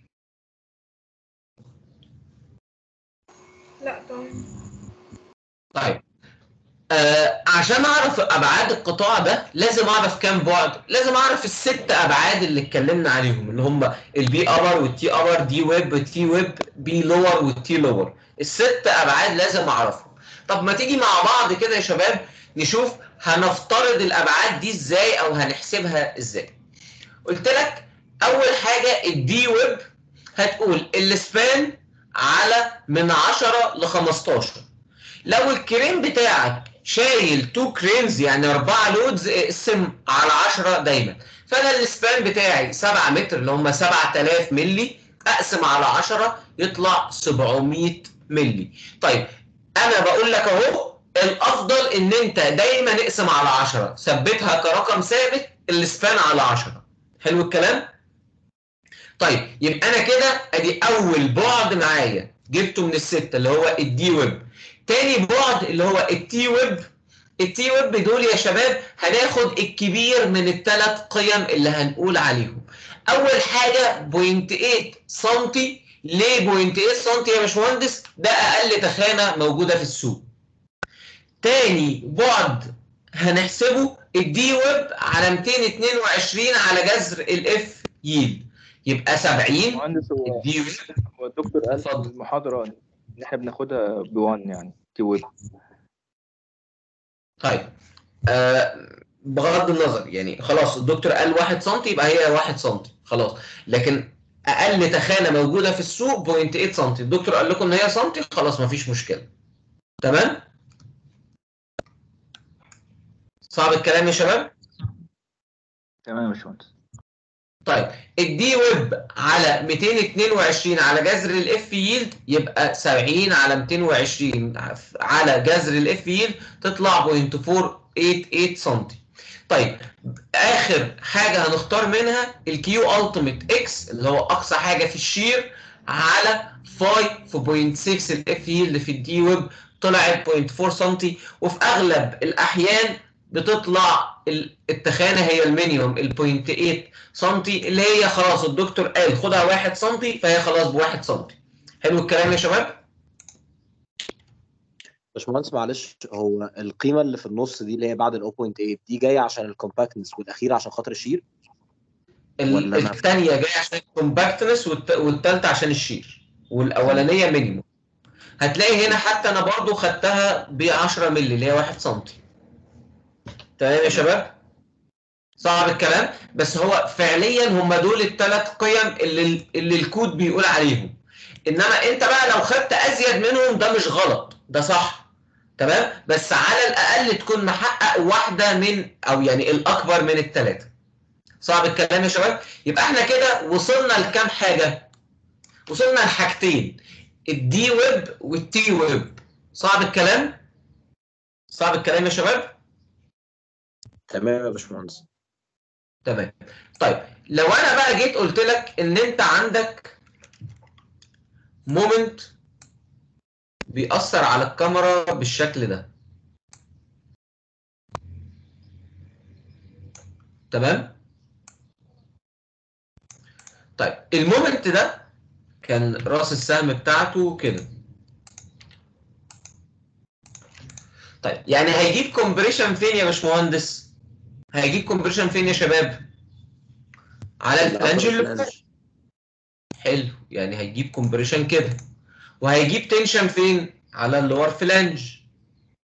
لا تمام طيب آه عشان اعرف ابعاد القطاع ده لازم اعرف كام بعد لازم اعرف الست ابعاد اللي اتكلمنا عليهم اللي هم البي ابر والتي ابر دي ويب والتي ويب بي لور والتي لور الست ابعاد لازم اعرفهم طب ما تيجي مع بعض كده يا شباب نشوف هنفترض الابعاد دي ازاي او هنحسبها ازاي قلت لك اول حاجه الدي ويب هتقول السبان على من 10 ل 15 لو الكريم بتاعك شايل 2 كريمز يعني 4 لودز اقسم على 10 دايما فانا السبان بتاعي 7 متر اللي هم 7000 ملي اقسم على 10 يطلع 700 ملي طيب انا بقول لك اهو الافضل ان انت دايما اقسم على 10 ثبتها كرقم ثابت السبان على 10 حلو الكلام طيب يبقى انا كده ادي اول بعد معايا جبته من الستة اللي هو الدي ويب تاني بعد اللي هو التي ويب التي ويب دول يا شباب هناخد الكبير من الثلاث قيم اللي هنقول عليهم اول حاجه 0.8 سنتي ليه 0.8 سنتي يا باشمهندس ده اقل تخانه موجوده في السوق تاني بعد هنحسبه الدي ويب على 222 على جذر الاف ييل يبقى 70 مهندس هو الدي ويب هو الدكتور قال في المحاضرة إن إحنا بناخدها بوان يعني تي ويب طيب آه بغض النظر يعني خلاص الدكتور قال 1 سم يبقى هي 1 سم خلاص لكن اقل تخانه موجوده في السوق 0.8 سم الدكتور قال لكم ان هي سم خلاص مفيش مشكله تمام صعب الكلام يا شباب تمام يا باشمهندس طيب الدي ويب على 222 على جذر الاف ييلد يبقى 70 على 220 على جذر الاف ييلد تطلع 0.488 سم طيب اخر حاجه هنختار منها الكيو التيميت اكس اللي هو اقصى حاجه في الشير على فاي في 0.6 الاف ييلد في الدي ويب طلعت 0.4 سم وفي اغلب الاحيان بتطلع ال- التخانه هي المينيمم ال 0.8 سم اللي هي خلاص الدكتور قال خدها 1 سم فهي خلاص ب 1 سم حلو الكلام يا شباب باشمهندس معلش هو القيمه اللي في النص دي اللي هي بعد ال 0.8 دي جايه عشان الكومباكتنس والاخيره عشان خاطر الشير ال- ولا أنا- الثانيه جايه عشان الكومباكتنس والثالثه عشان الشير والاولانيه مينيمم هتلاقي هنا حتى انا برضو خدتها ب 10 مللي اللي هي 1 سم تمام يا شباب صعب الكلام بس هو فعليا هم دول الثلاث قيم اللي اللي الكود بيقول عليهم انما انت بقى لو خدت ازيد منهم ده مش غلط ده صح تمام بس على الاقل تكون محقق واحده من او يعني الاكبر من الثلاثه صعب الكلام يا شباب يبقى احنا كده وصلنا لكام حاجه وصلنا لحاجتين الدي ويب والتي ويب صعب الكلام صعب الكلام يا شباب تمام يا باشمهندس تمام طيب لو انا بقى جيت قلت لك ان انت عندك مومنت بيأثر على الكاميرا بالشكل ده تمام طيب المومنت ده كان راس السهم بتاعته كده طيب يعني هيجيب كومبريشن فين يا باشمهندس هيجيب كومبريشن فين يا شباب على الفلانج اللي فوق. حلو يعني هيجيب كومبريشن كده وهيجيب تنشن فين على اللور فلانج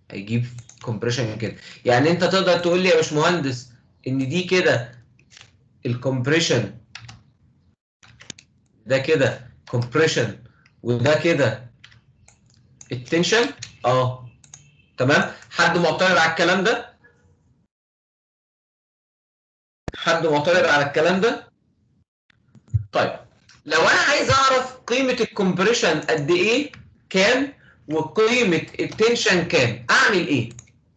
هيجيب كومبريشن كده يعني انت تقدر تقول لي يا باشمهندس ان دي كده الكومبريشن ده كده كومبريشن وده كده التنشن اه تمام حد معترض على الكلام ده حد معترض على الكلام ده طيب لو انا عايز اعرف قيمه الكومبريشن قد ايه كام وقيمه التنشن كام اعمل ايه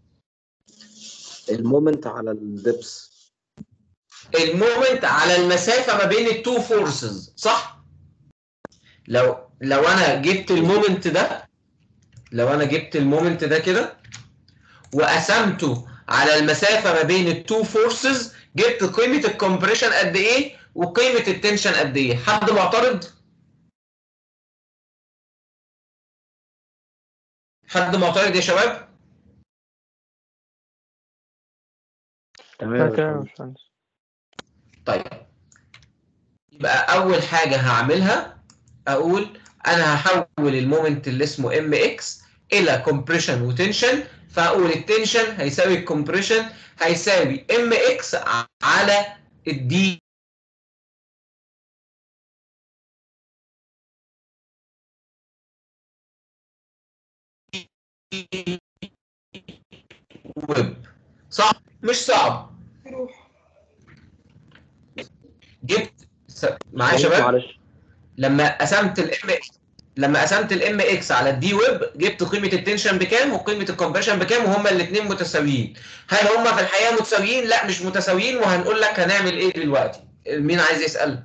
المومنت على الدبس المومنت على المسافه ما بين التو فورسز صح لو لو انا جبت المومنت ده لو انا جبت المومنت ده كده وقسمته على المسافه ما بين التو فورسز جبت قيمه الكومبريشن قد ايه وقيمه التنشن قد ايه حد معترض حد معترض يا شباب لا تمام يا باشمهندس طيب يبقى اول حاجه هعملها اقول انا هحول المومنت اللي اسمه ام اكس الى كومبريشن وتنشن فاقول التنشن هيساوي الكومبريشن هيساوي ام اكس على الدي ويب صح مش صعب روح جبت س- معايا يا شباب معلش لما قسمت الام لما قسمت الام اكس على الدي ويب جبت قيمه التنشن بكام وقيمه الكومبريشن بكام وهما الاثنين متساويين هل هما في الحقيقه متساويين لا مش متساويين وهنقول لك هنعمل ايه دلوقتي مين عايز يسال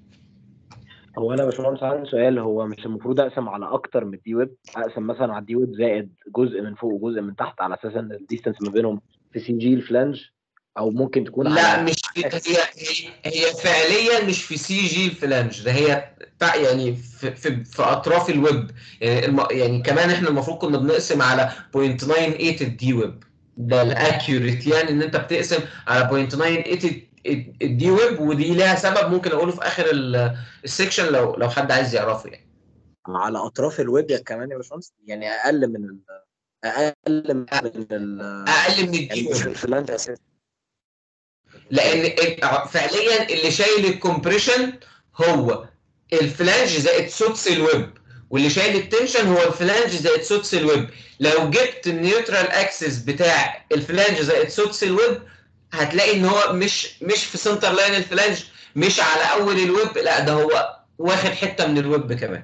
هو انا يا باشمهندس عندي سؤال هو مش المفروض اقسم على اكتر من الدي ويب اقسم مثلا على الدي ويب زائد جزء من فوق وجزء من تحت على اساس ان الديستنس ما بينهم في سي جي الفلانج او ممكن تكون لا على مش في هي هي, هي فعليا مش في سي جي الفلانج ده هي بتاع يعني في, في, في اطراف الويب يعني الم يعني كمان احنا المفروض كنا بنقسم على 0.98 الدي ويب ده الاكيوريت يعني ان انت بتقسم على 0.98 الدي ويب ودي لها سبب ممكن اقوله في اخر ال- السكشن لو لو حد عايز يعرفه يعني على اطراف الويب يا كمان يا باشمهندس يعني اقل من ال... اقل من ال اقل من يعني الدي مش ويب الفلانج اساسا لان ال- فعليا اللي شايل الكومبريشن هو الفلانج زائد سدس الويب واللي شايل التنشن هو الفلانج زائد سدس الويب لو جبت النيوترال اكسس بتاع الفلانج زائد سدس الويب هتلاقي ان هو مش مش في سنتر لاين الفلانج مش على اول الويب لا ده هو واخد حته من الويب كمان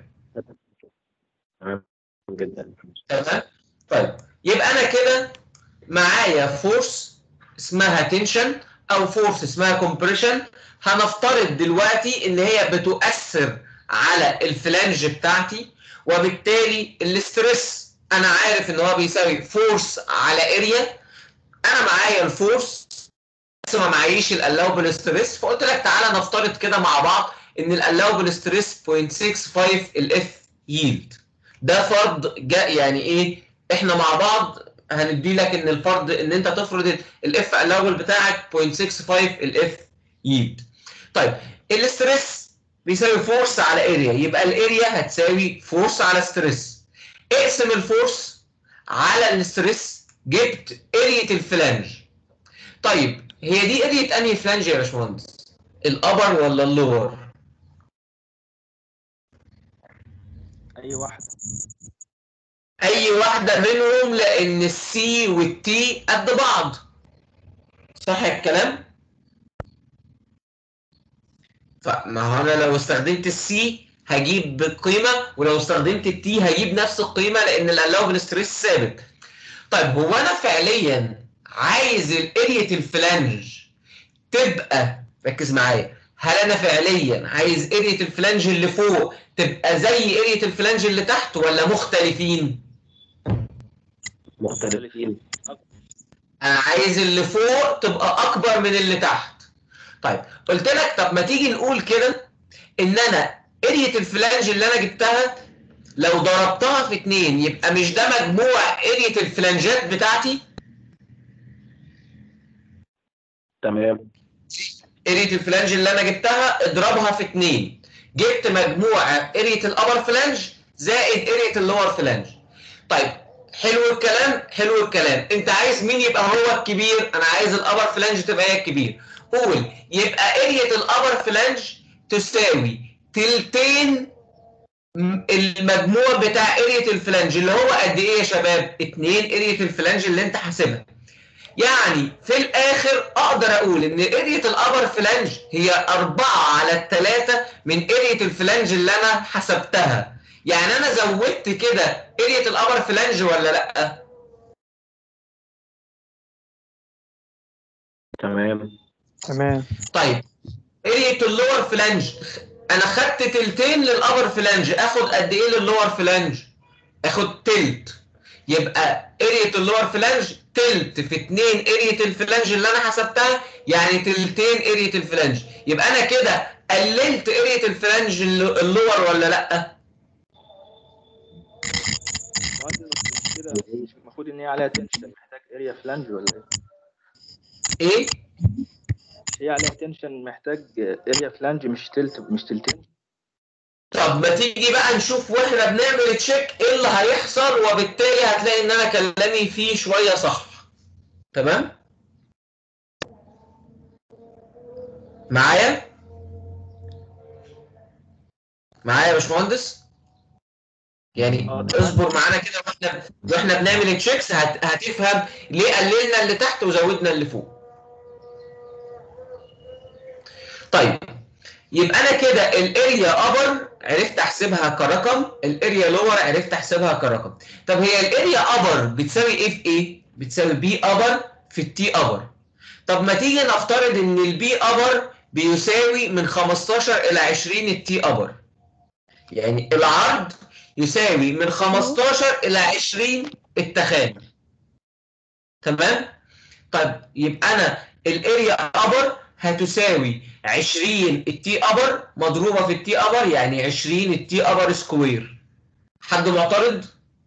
تمام جدا تمام طيب يبقى انا كده معايا فورس اسمها تنشن او فورس اسمها كومبريشن هنفترض دلوقتي ان هي بتؤثر على الفلانج بتاعتي وبالتالي الاسترس انا عارف ان هو بيساوي فورس على اريا انا معايا الفورس بس ما معيش الالاوبل ستريس فقلت لك تعالى نفترض كده مع بعض ان الالاوبل ستريس 0.65 الاف ييلد ده فرض جاء يعني ايه احنا مع بعض هندي لك ان الفرض ان انت تفرض الاف الاول بتاعك 0.65 الاف ييلد طيب الاستريس بيساوي فورس على اريا يبقى الاريا هتساوي فورس على ستريس اقسم الفورس على الاستريس جبت اريا الفلانج طيب هي دي اريا انهي فلانج يا باشمهندس الابر ولا اللور اي واحده اي واحده منهم لان السي والتي قد بعض صح الكلام فما هو انا لو استخدمت السي هجيب قيمه ولو استخدمت التي هجيب نفس القيمه لان الالاوبل ستريس ثابت طيب هو انا فعليا عايز الاريا الفلانج تبقى ركز معايا هل انا فعليا عايز اريا الفلانج اللي فوق تبقى زي اريا الفلانج اللي تحت ولا مختلفين مختلفين انا عايز اللي فوق تبقى اكبر من اللي تحت طيب قلت لك طب ما تيجي نقول كده ان انا اريا الفلانج اللي انا جبتها لو ضربتها في اتنين يبقى مش ده مجموع اريا الفلانجات بتاعتي تمام اريا الفلانج اللي انا جبتها اضربها في اتنين جبت مجموع اريا الابر فلانج زائد اريا اللور فلانج طيب حلو الكلام حلو الكلام انت عايز مين يبقى هو الكبير انا عايز الابر فلانج تبقى هي الكبير قول يبقى اريا الابر فلانج تساوي تلتين م- المجموع بتاع اريا الفلانج اللي هو قد ايه يا شباب 2 اريا الفلانج اللي انت حاسبها يعني في الاخر اقدر اقول ان اريا الابر فلانج هي 4 على 3 من اريا الفلانج اللي انا حسبتها يعني انا زودت كده اريا الابر فلانج ولا لا تمام تمام طيب اريا اللور فلانج انا خدت تلتين للابر فلانج اخد قد ايه للور فلانج اخد تلت يبقى اريا اللور فلانج تلت في 2 اريا الفلانج اللي انا حسبتها يعني تلتين اريا الفلانج يبقى انا كده قللت اريا الفلانج الل- اللور ولا لا كده المفروض ان هي عليها تنشن محتاج اريا فلانج ولا ايه؟ ايه هي عليها تنشن محتاج اريا فلانج مش تلت مش تلتين طب ما تيجي بقى نشوف واحنا بنعمل تشيك ايه اللي هيحصل وبالتالي هتلاقي ان انا كلامي فيه شويه صح تمام معايا معايا يا باشمهندس يعني اصبر معانا كده واحنا واحنا بنعمل تشيكس هت... هتفهم ليه قللنا اللي تحت وزودنا اللي فوق طيب يبقى انا كده الاريا ابر عرفت احسبها كرقم الاريا لور عرفت احسبها كرقم طب هي الاريا ابر بتساوي ايه في ايه بتساوي بي ابر في التي ابر طب ما تيجي نفترض ان البي ابر بيساوي من 15 الى 20 التي ابر يعني العرض يساوي من 15 الى 20 التخانه تمام طيب يبقى انا الاريا ابر هتساوي 20 التي ابر مضروبه في التي ابر يعني 20 التي ابر سكوير حد معترض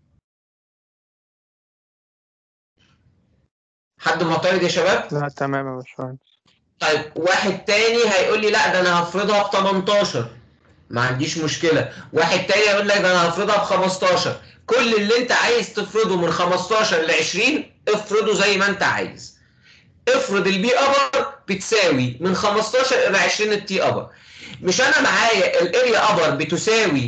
حد معترض يا شباب لا تمام يا باشمهندس طيب واحد تاني هيقول لي لا ده انا هفرضها ب 18 ما عنديش مشكله واحد تاني هيقول لك ده انا هفرضها ب 15 كل اللي انت عايز تفرضه من 15 ل 20 افرضه زي ما انت عايز افرض البي ابر بتساوي من 15 الى 20 التي ابر مش انا معايا الاريا ابر بتساوي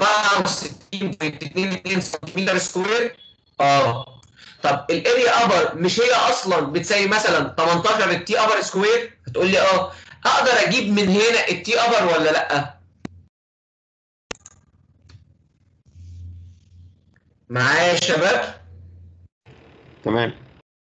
64.22 سنتيمتر سكوير اه طب الاريا ابر مش هي اصلا بتساوي مثلا 18 التي ابر سكوير هتقول لي اه اقدر اجيب من هنا التي ابر ولا لا معايا يا شباب تمام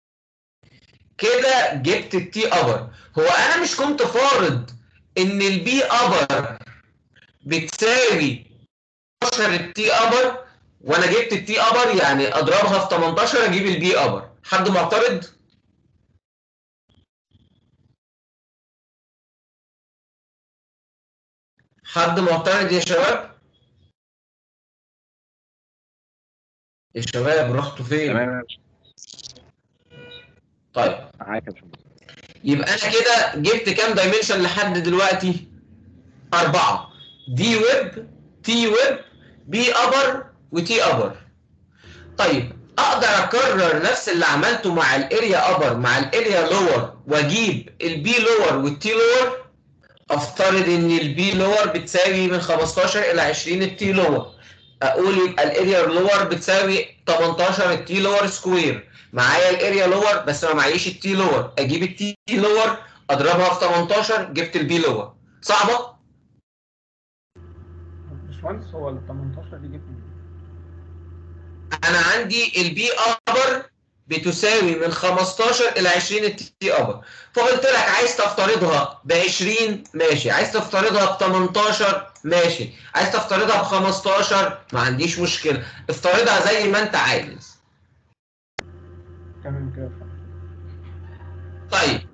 كده جبت التي ابر هو انا مش كنت فارض ان البي ابر بتساوي 18 التي ابر وانا جبت التي ابر يعني اضربها في 18 اجيب البي ابر حد معترض حد معترض يا شباب يا شباب رحتوا فين تمام طيب معاك يا باشمهندس يبقى انا كده جبت كام دايمنشن لحد دلوقتي أربعة دي ويب تي ويب بي أبر وتي أبر طيب أقدر أكرر نفس اللي عملته مع الاريا أبر مع الاريا لور وأجيب البي لور والتي لور أفترض إن البي لور بتساوي من 15 إلى 20 التي لور أقول يبقى الاريا لور بتساوي 18 التي لور سكوير معايا الاريا لور بس ما معيش التي لور اجيب التي لور اضربها في 18 جبت البي لور صعبه باشمهندس هو ال 18 دي جبت منين؟ انا عندي البي ابر بتساوي من 15 الى 20 التي ابر فقلت لك عايز تفترضها ب 20 ماشي عايز تفترضها ب 18 ماشي عايز تفترضها ب 15 ما عنديش مشكله افترضها زي ما انت عايز تمام كده فهمت. طيب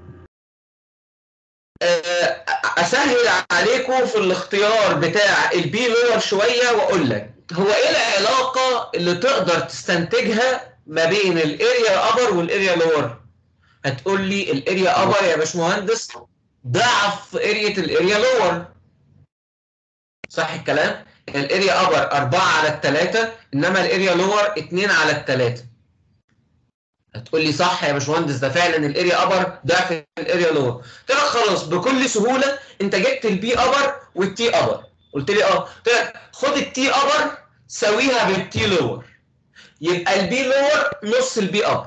آه، اسهل عليكم في الاختيار بتاع البي لور شويه واقول لك هو ايه العلاقه اللي تقدر تستنتجها ما بين الاريا ابر والاريا لور هتقول لي الاريا ابر يا باشمهندس ضعف اريا الاريا لور صح الكلام الاريا ابر 4 على الثلاثة انما الاريا لور 2 على الثلاثة هتقول لي صح يا باشمهندس ده فعلا الاريا ابر ضعف الاريا لور قلت لك خلاص بكل سهوله انت جبت البي ابر والتي ابر قلت لي اه قلت لك خد التي ابر سويها بالتي لور يبقى البي لور نص البي ابر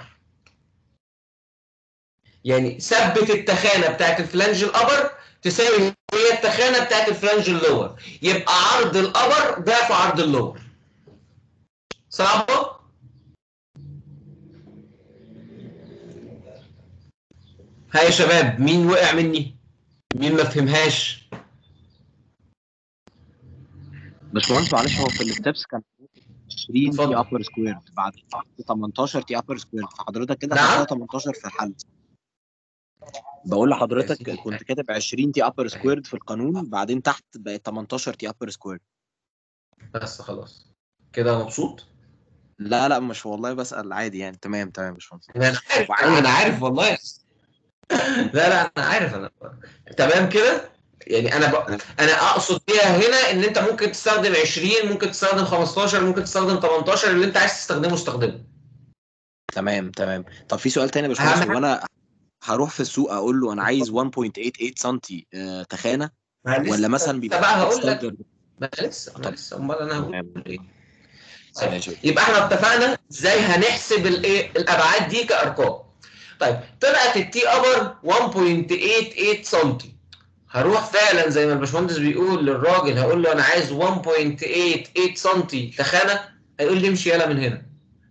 يعني ثبت التخانه بتاعت الفلانج الابر تساوي هي التخانه بتاعت الفلانج اللور يبقى عرض الابر ضعف عرض اللور صعبه ها يا شباب مين وقع مني مين ما فهمهاش باشمهندس معلش هو في الستبس كان 20 تي ابر سكوير بعد 18 تي ابر سكوير فحضرتك كده نعم. خدتها 18 في الحل بقول لحضرتك كنت كاتب 20 تي ابر سكويرد في القانون بعدين تحت بقت 18 تي ابر سكوير بس خلاص كده مبسوط لا لا مش والله بسأل عادي يعني تمام تمام يا باشمهندس انا عارف انا عارف والله لا لا انا عارف انا تمام كده يعني انا ب... انا اقصد بيها هنا ان انت ممكن تستخدم 20 ممكن تستخدم 15 ممكن تستخدم 18 اللي انت عايز تستخدمه استخدمه تمام تمام طب في سؤال تاني يا باشمهندس أهم هو انا هروح في السوق اقول له انا عايز 1.88 سم آه، تخانه ما لسه- ولا مثلا لسه بيبقى بقى هقول لك ستاندرد ما لسه ما لسه امال انا هقول ايه ماشي يبقى احنا اتفقنا ازاي هنحسب الايه الابعاد دي كارقام طيب طلعت التي ابر 1.88 سم هروح فعلا زي ما الباشمهندس بيقول للراجل هقول له انا عايز 1.88 سم تخانه هيقول لي امشي يلا من هنا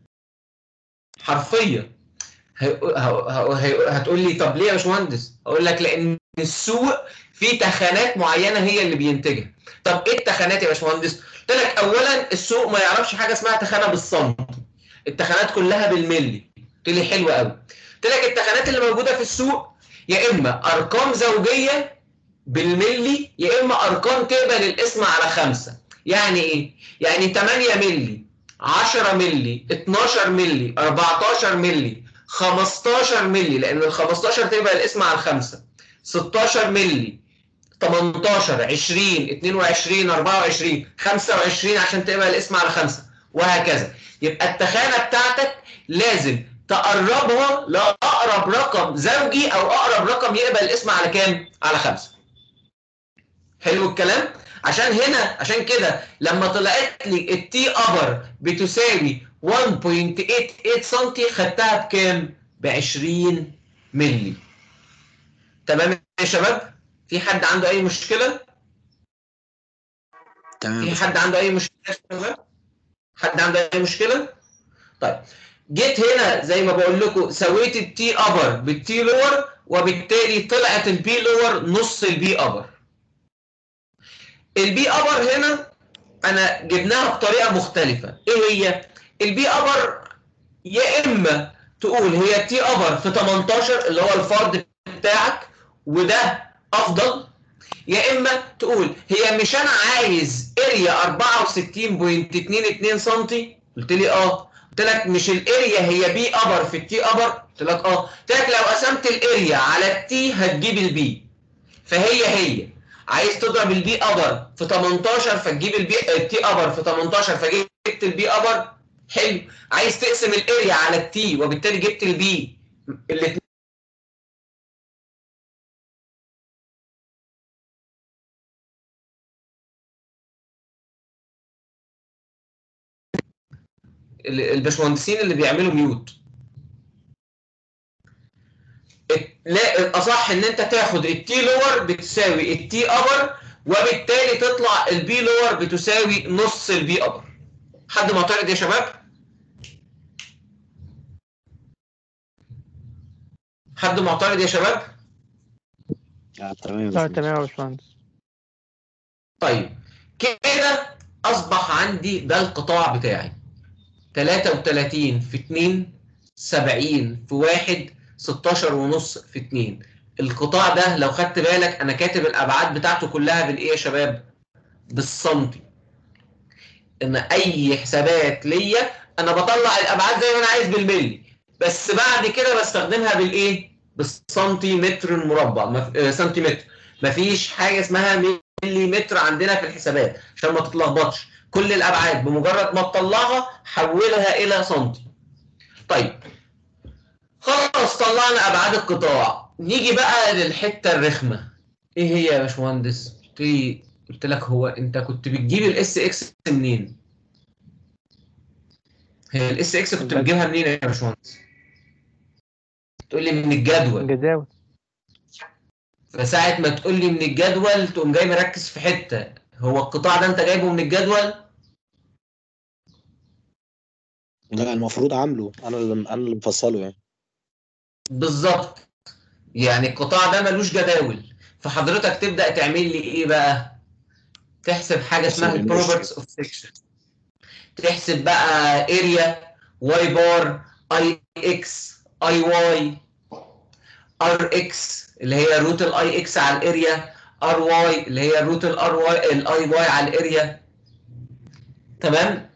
حرفيا هي- ه- ه- هي- هتقول لي طب ليه يا باشمهندس؟ اقول لك لان السوق فيه تخانات معينه هي اللي بينتجها. طب ايه التخانات يا باشمهندس؟ قلت لك اولا السوق ما يعرفش حاجه اسمها تخانه بالسنتي. التخانات كلها بالملي. قلت لي حلو قوي. قلت لك التخانات اللي موجوده في السوق يا اما ارقام زوجيه بالملي يا اما ارقام تقبل الاسم على خمسه. يعني ايه؟ يعني 8 ملي 10 ملي 12 ملي 14 ملي 15 ملي لان ال 15 تبقى الاسم على الخمسه 16 ملي 18 20 22 24 25 عشان تبقى الاسم على خمسه وهكذا يبقى التخانه بتاعتك لازم تقربها لاقرب رقم زوجي او اقرب رقم يقبل الاسم على كام؟ على خمسه. حلو الكلام؟ عشان هنا عشان كده لما طلعت لي التي ابر بتساوي 1.88 سم خدتها بكام؟ ب 20 مللي. تمام يا شباب؟ في حد عنده اي مشكله؟ تمام في حد عنده اي مشكله يا شباب؟ حد عنده اي مشكله؟ طيب جيت هنا زي ما بقول لكم سويت التي ابر بالتي لور وبالتالي طلعت البي لور نص البي ابر. البي ابر هنا انا جبناها بطريقه مختلفه ايه هي البي ابر يا اما تقول هي تي ابر في 18 اللي هو الفرد بتاعك وده افضل يا اما تقول هي مش انا عايز اريا 64.22 سم قلت لي اه قلت لك مش الاريا هي بي ابر في التي ابر قلت لك اه قلت لك لو قسمت الاريا على التي هتجيب البي فهي هي عايز تضرب البي ابر في 18 فتجيب البي التي ابر في 18 فجبت البي ابر حلو عايز تقسم الاريا على التي وبالتالي جبت البي الاثنين الباشمهندسين اللي بيعملوا ميوت لا الاصح ان انت تاخد التي لور بتساوي التي ابر وبالتالي تطلع البي لور بتساوي نص البي ابر حد معترض يا شباب حد معترض يا شباب تمام لا تمام يا باشمهندس طيب كده اصبح عندي ده القطاع بتاعي 33 في 2 70 في 1 16 ونص في 2 القطاع ده لو خدت بالك انا كاتب الابعاد بتاعته كلها بالايه يا شباب بالسنتي ان اي حسابات ليا انا بطلع الابعاد زي ما انا عايز بالملي بس بعد كده بستخدمها بالايه بالسنتيمتر المربع مف... آه، سنتيمتر مفيش حاجه اسمها مليمتر عندنا في الحسابات عشان ما تتلخبطش كل الابعاد بمجرد ما تطلعها حولها الى سنتي طيب خلاص طلعنا ابعاد القطاع نيجي بقى للحته الرخمه ايه هي يا باشمهندس قلت لي قلت لك هو انت كنت بتجيب الاس اكس منين هي الاس اكس كنت بتجيبها منين يا باشمهندس تقول لي من الجدول جداول فساعة ما تقول لي من الجدول تقوم جاي مركز في حتة هو القطاع ده انت جايبه من الجدول لا المفروض عامله انا اللي انا اللي مفصله يعني بالظبط يعني القطاع ده ملوش جداول فحضرتك تبدأ تعمل لي ايه بقى تحسب حاجة اسمها تحسب البروبرتس اوف سيكشن تحسب بقى اريا واي بار اي اكس اي واي ار اكس اللي هي روت الاي اكس على الاريا ار واي اللي هي روت الار واي الاي واي على الاريا تمام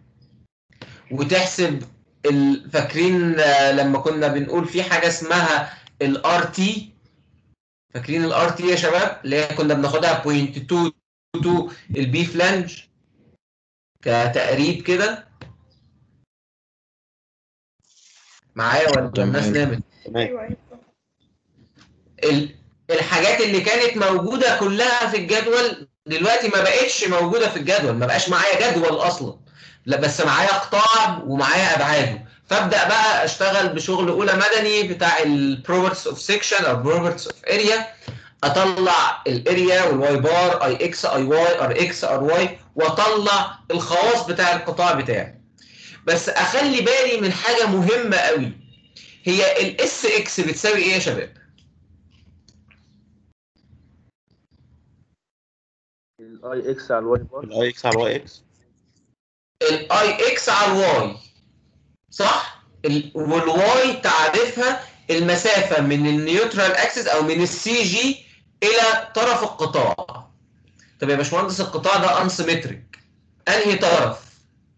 وتحسب ال- فاكرين آه، لما كنا بنقول في حاجه اسمها الار تي فاكرين الار تي يا شباب اللي هي كنا بناخدها بوينت 2 2 البي فلانج كتقريب كده معايا ولا الناس تمام. نامت ايوه ايوه ال- الحاجات اللي كانت موجوده كلها في الجدول دلوقتي ما بقتش موجوده في الجدول ما بقاش معايا جدول اصلا لا بس معايا قطاع ومعايا ابعاده فابدا بقى اشتغل بشغل اولى مدني بتاع البروبرتس اوف سيكشن او بروبرتس اوف اريا اطلع الاريا والواي بار اي اكس اي واي ار اكس ار واي واطلع الخواص بتاع القطاع بتاعي بس اخلي بالي من حاجه مهمه قوي هي الاس اكس بتساوي ايه يا شباب الاي اكس على الواي بار الاي اكس على الواي اكس الاي اكس على الواي صح ال- والواي تعرفها المسافه من النيوترال اكسس او من السي جي الى طرف القطاع طب يا باشمهندس القطاع ده انسيمتريك انهي طرف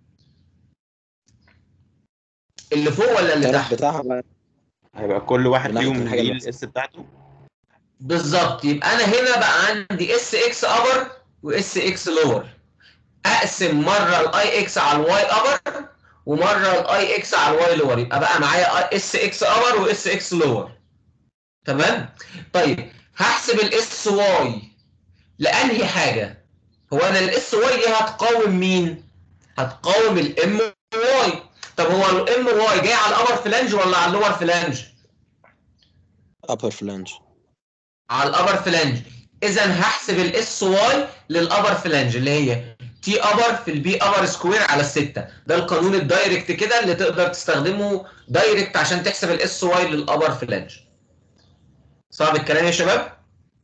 اللي فوق ولا اللي الطرف تحت بتاعها بقى هيبقى كل واحد من ناحية فيهم الحاجة ليه اللي الاس بتاعته بالظبط يبقى انا هنا بقى عندي اس اكس ابر واس اكس لور اقسم مره الاي اكس على الواي ابر ومره الاي اكس على الواي لور يبقى بقى معايا اس اكس ابر واس اكس لور تمام طيب هحسب الاس واي لانهي حاجه هو انا الاس واي دي هتقاوم مين هتقاوم الام واي طب هو الام واي جاي على الابر فلانج ولا على اللور فلانج upper flange على الابر فلانج اذا هحسب الاس واي للابر فلانج اللي هي تي ابر في البي ابر سكوير على الستة ده القانون الدايركت كده اللي تقدر تستخدمه دايركت عشان تحسب الاس واي للابر فلانج صعب الكلام يا شباب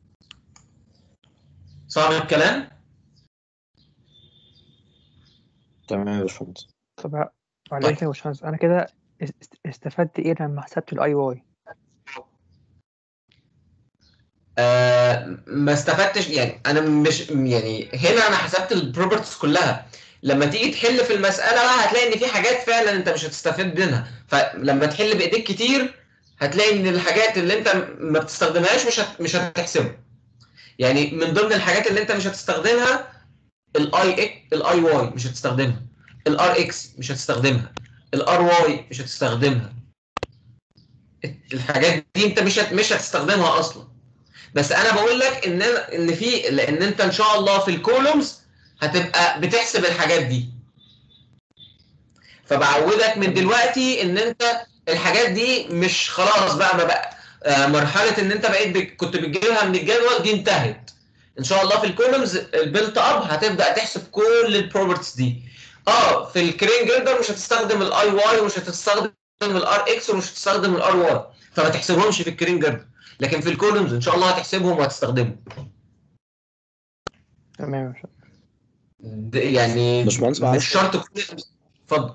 صعب الكلام تمام يا باشمهندس طب معلش يا باشمهندس انا كده است- استفدت ايه لما حسبت الاي واي آه ما استفدتش يعني انا مش يعني هنا انا حسبت البروبرتيز كلها لما تيجي تحل في المساله بقى هتلاقي ان في حاجات فعلا انت مش هتستفيد منها فلما تحل بايديك كتير هتلاقي ان الحاجات اللي انت ما بتستخدمهاش مش هت... مش هتحسبها يعني من ضمن الحاجات اللي انت مش هتستخدمها الاي الاي واي مش هتستخدمها الار اكس مش هتستخدمها الار واي مش هتستخدمها الحاجات دي انت مش هت... مش هتستخدمها اصلا بس انا بقول لك ان أنا ان في لان انت ان شاء الله في الكولومز هتبقى بتحسب الحاجات دي فبعودك من دلوقتي ان انت الحاجات دي مش خلاص بقى ما بقى آه، مرحله ان انت بقيت بك كنت بتجيبها من الجدول دي انتهت ان شاء الله في الكولومز البيلت اب هتبدا تحسب كل البروبرتيز دي اه في الكرين جردر مش هتستخدم الاي واي ومش هتستخدم الار اكس ومش هتستخدم الار واي فما تحسبهمش في الكرين جردر لكن في الكولومز ان شاء الله هتحسبهم وهتستخدمهم تمام يا باشمهندس ده يعني باشمهندس مش معلش. شرط كل اتفضل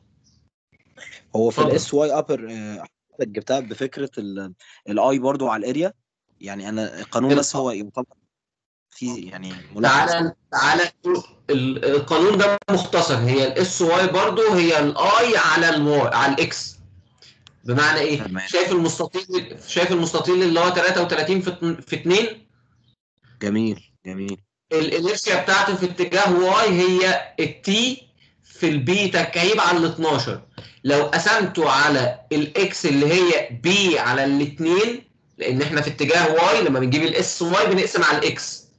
هو في اتفضل. الاس واي ابر حضرتك جبتها بفكره الاي برضو على الاريا يعني انا القانون بس هو يعتبر في يعني ملخص تعالى تعالى نشوف ال- القانون ده مختصر هي الاس واي برضو هي الاي على الواي على الاكس بمعنى ايه تمام. شايف المستطيل شايف المستطيل اللي هو 33 في اتن- في 2 جميل جميل الانرشيا بتاعته في اتجاه واي هي التي في البي تكعيب على ال 12 لو قسمته على الاكس اللي هي بي على الاثنين لان احنا في اتجاه واي لما بنجيب الاس واي بنقسم على الاكس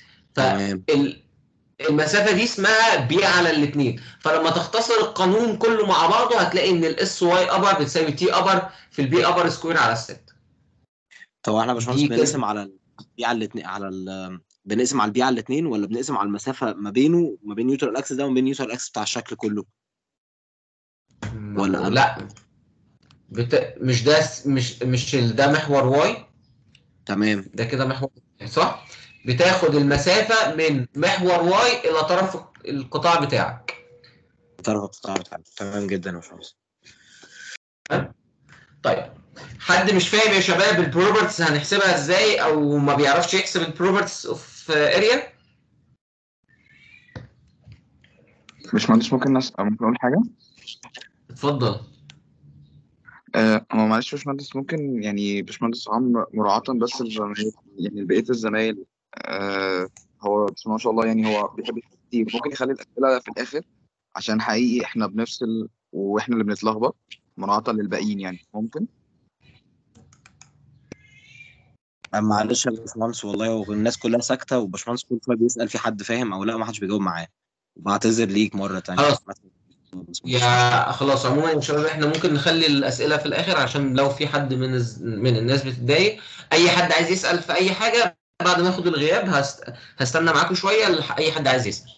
فالمسافه دي اسمها بي على الاثنين فلما تختصر القانون كله مع بعضه هتلاقي ان الاس واي ابر بتساوي تي ابر في البي ابر سكوير على الست طب احنا يا باشمهندس دي كده. بنقسم على البي على الاثنين على ال بنقسم على البي على الاثنين ولا بنقسم على المسافه ما بينه ما بين نيوترال اكس ده وما بين نيوترال اكس بتاع الشكل كله ولا لا بت... مش ده س- مش مش ال- ده محور واي تمام ده كده محور صح بتاخد المسافه من محور واي الى طرف القطاع بتاعك طرف القطاع بتاعك تمام جدا يا باشمهندس طيب حد مش فاهم يا شباب البروبرتس هنحسبها ازاي او ما بيعرفش يحسب البروبرتس اوف اريا مش مهندس ممكن نس... ممكن اقول حاجه اتفضل آه هو معلش يا باشمهندس ممكن يعني باشمهندس عمرو مراعاة بس الزمايل يعني بقية الزمايل آه هو بسم الله ما شاء الله يعني هو بيحب يحكي كتير ممكن يخلي الأسئلة في الآخر عشان حقيقي احنا بنفصل واحنا اللي بنتلخبط مراعاة للباقيين يعني ممكن معلش يا باشمهندس والله هو الناس كلها ساكته وباشمهندس كل شويه بيسال في حد فاهم او لا ما حدش بيجاوب معاه وبعتذر ليك مره تانية خلاص. يا خلاص عموما يا شباب احنا ممكن نخلي الاسئله في الاخر عشان لو في حد من الز... من الناس بتتضايق اي حد عايز يسال في اي حاجه بعد ما اخد الغياب هست... هستنى معاكم شويه لح- اي حد عايز يسال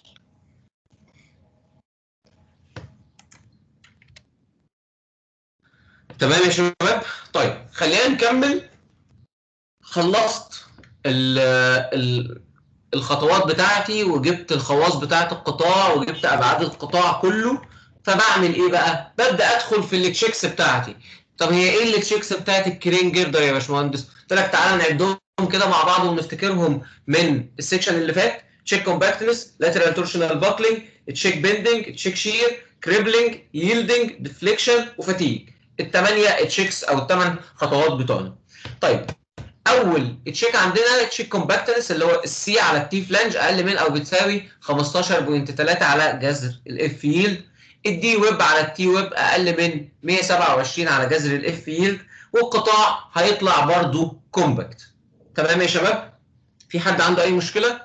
تمام يا شباب طيب خلينا نكمل خلصت ال ال الخطوات بتاعتي وجبت الخواص بتاعت القطاع وجبت ابعاد القطاع كله فبعمل ايه بقى؟ ببدا ادخل في التشيكس بتاعتي طب هي ايه التشيكس بتاعت الكرين جيردر يا باشمهندس؟ قلت لك تعالى نعدهم كده مع بعض ونفتكرهم من السكشن اللي فات تشيك كومباكتنس لاترال تورشنال باكلينج تشيك بيندنج تشيك شير كريبلينج ييلدنج ديفليكشن وفاتيج الثمانيه تشيكس او الثمان خطوات بتوعنا طيب اول تشيك عندنا تشيك كومباكتنس اللي هو السي على التي فلانج اقل من او بتساوي 15.3 على جذر الاف ييلد الدي ويب على التي ويب اقل من 127 على جذر الاف ييلد والقطاع هيطلع برضو كومباكت تمام يا شباب في حد عنده اي مشكله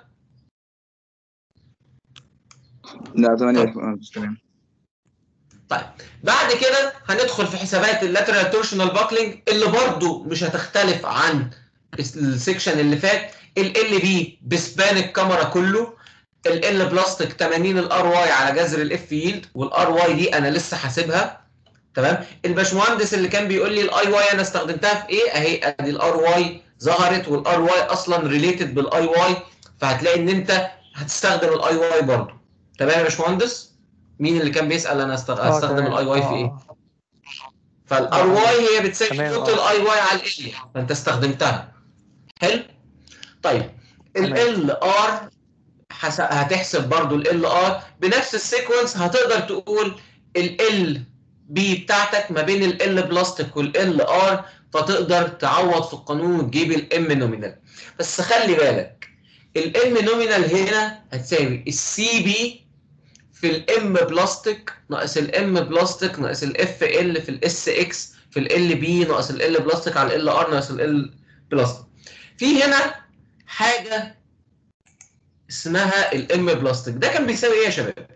لا تمام يا باشمهندس تمام طيب بعد كده هندخل في حسابات اللاترال تورشنال باكلينج اللي برضو مش هتختلف عن السكشن اللي فات ال ال بي بسبان الكاميرا كله ال ال بلاستيك 80 الار واي على جذر الاف ييلد والار واي دي انا لسه حاسبها تمام الباشمهندس اللي كان بيقول لي الاي واي انا استخدمتها في ايه اهي ادي الار واي ظهرت والار واي اصلا ريليتد بالاي واي فهتلاقي ان انت هتستخدم الاي واي برضو تمام يا باشمهندس مين اللي كان بيسال انا أستغ- آه، استخدم تمام. الاي واي في آه، ايه آه. فالار واي هي بتساوي تمام، نقطه آه. الاي واي على ال فانت استخدمتها حلو طيب ال تمام. ال ار هتحسب برضو ال ال ار بنفس السيكونس هتقدر تقول ال ال بي بتاعتك ما بين ال ال بلاستيك وال ال ار فتقدر تعوض في القانون وتجيب الام نومينال بس خلي بالك الام نومينال هنا هتساوي السي بي في الام بلاستيك ناقص الام بلاستيك ناقص الاف ال في الاس اكس في ال بي ناقص ال بلاستيك على ال ار ناقص ال بلاستيك في هنا حاجه اسمها الام بلاستيك ده كان بيساوي ايه يا شباب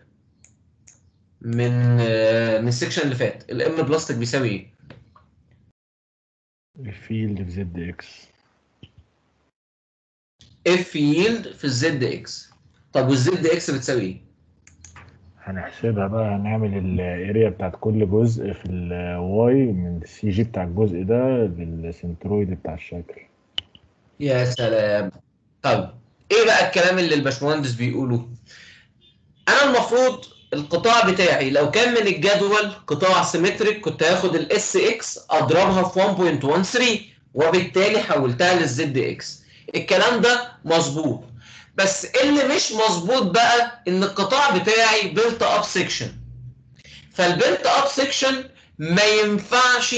من آه، من السكشن اللي فات الام بلاستيك بيساوي ايه الفيلد في زد اكس اف ييلد في الزد اكس طب والزد اكس بتساوي ايه هنحسبها بقى هنعمل الاريا بتاعت كل جزء في الواي من السي جي بتاع الجزء ده للسنترويد بتاع الشكل يا سلام طيب ايه بقى الكلام اللي الباشمهندس بيقوله انا المفروض القطاع بتاعي لو كان من الجدول قطاع سيمتريك كنت هاخد الاس اكس اضربها في 1.13 وبالتالي حولتها للزد اكس الكلام ده مظبوط بس اللي مش مظبوط بقى ان القطاع بتاعي بيلت اب سيكشن فالبيلت اب سيكشن ما ينفعش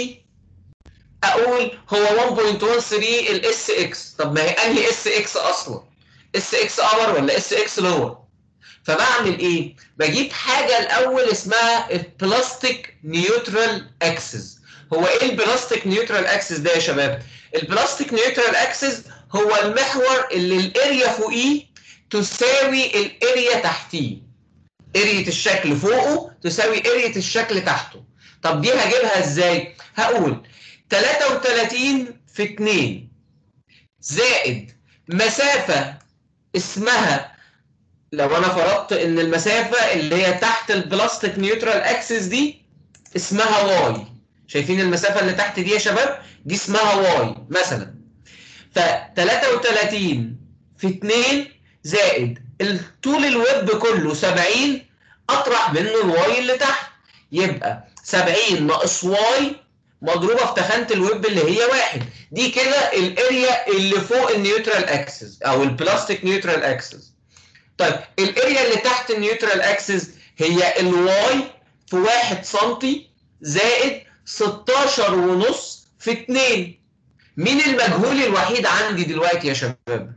اقول هو 1.13 الاس اكس طب ما هي انهي اس اكس اصلا اس اكس ابر ولا اس اكس لور فبعمل ايه بجيب حاجه الاول اسمها البلاستيك نيوترال اكسس هو ايه البلاستيك نيوترال اكسس ده يا شباب البلاستيك نيوترال اكسس هو المحور اللي الاريا فوقيه تساوي الاريا تحتيه اريا الشكل فوقه تساوي اريا الشكل تحته طب دي هجيبها ازاي هقول 33 في 2 زائد مسافة اسمها لو انا فرضت ان المسافة اللي هي تحت البلاستيك نيوترال اكسس دي اسمها واي شايفين المسافة اللي تحت دي يا شباب دي اسمها واي مثلا ف 33 في 2 زائد طول الويب كله 70 اطرح منه الواي اللي تحت يبقى 70 ناقص واي مضروبه في تخانه الويب اللي هي واحد دي كده الاريا اللي فوق النيوترال اكسس او البلاستيك نيوترال اكسس طيب الاريا اللي تحت النيوترال اكسس هي الواي في 1 سم زائد 16 ونص في 2 مين المجهول الوحيد عندي دلوقتي يا شباب؟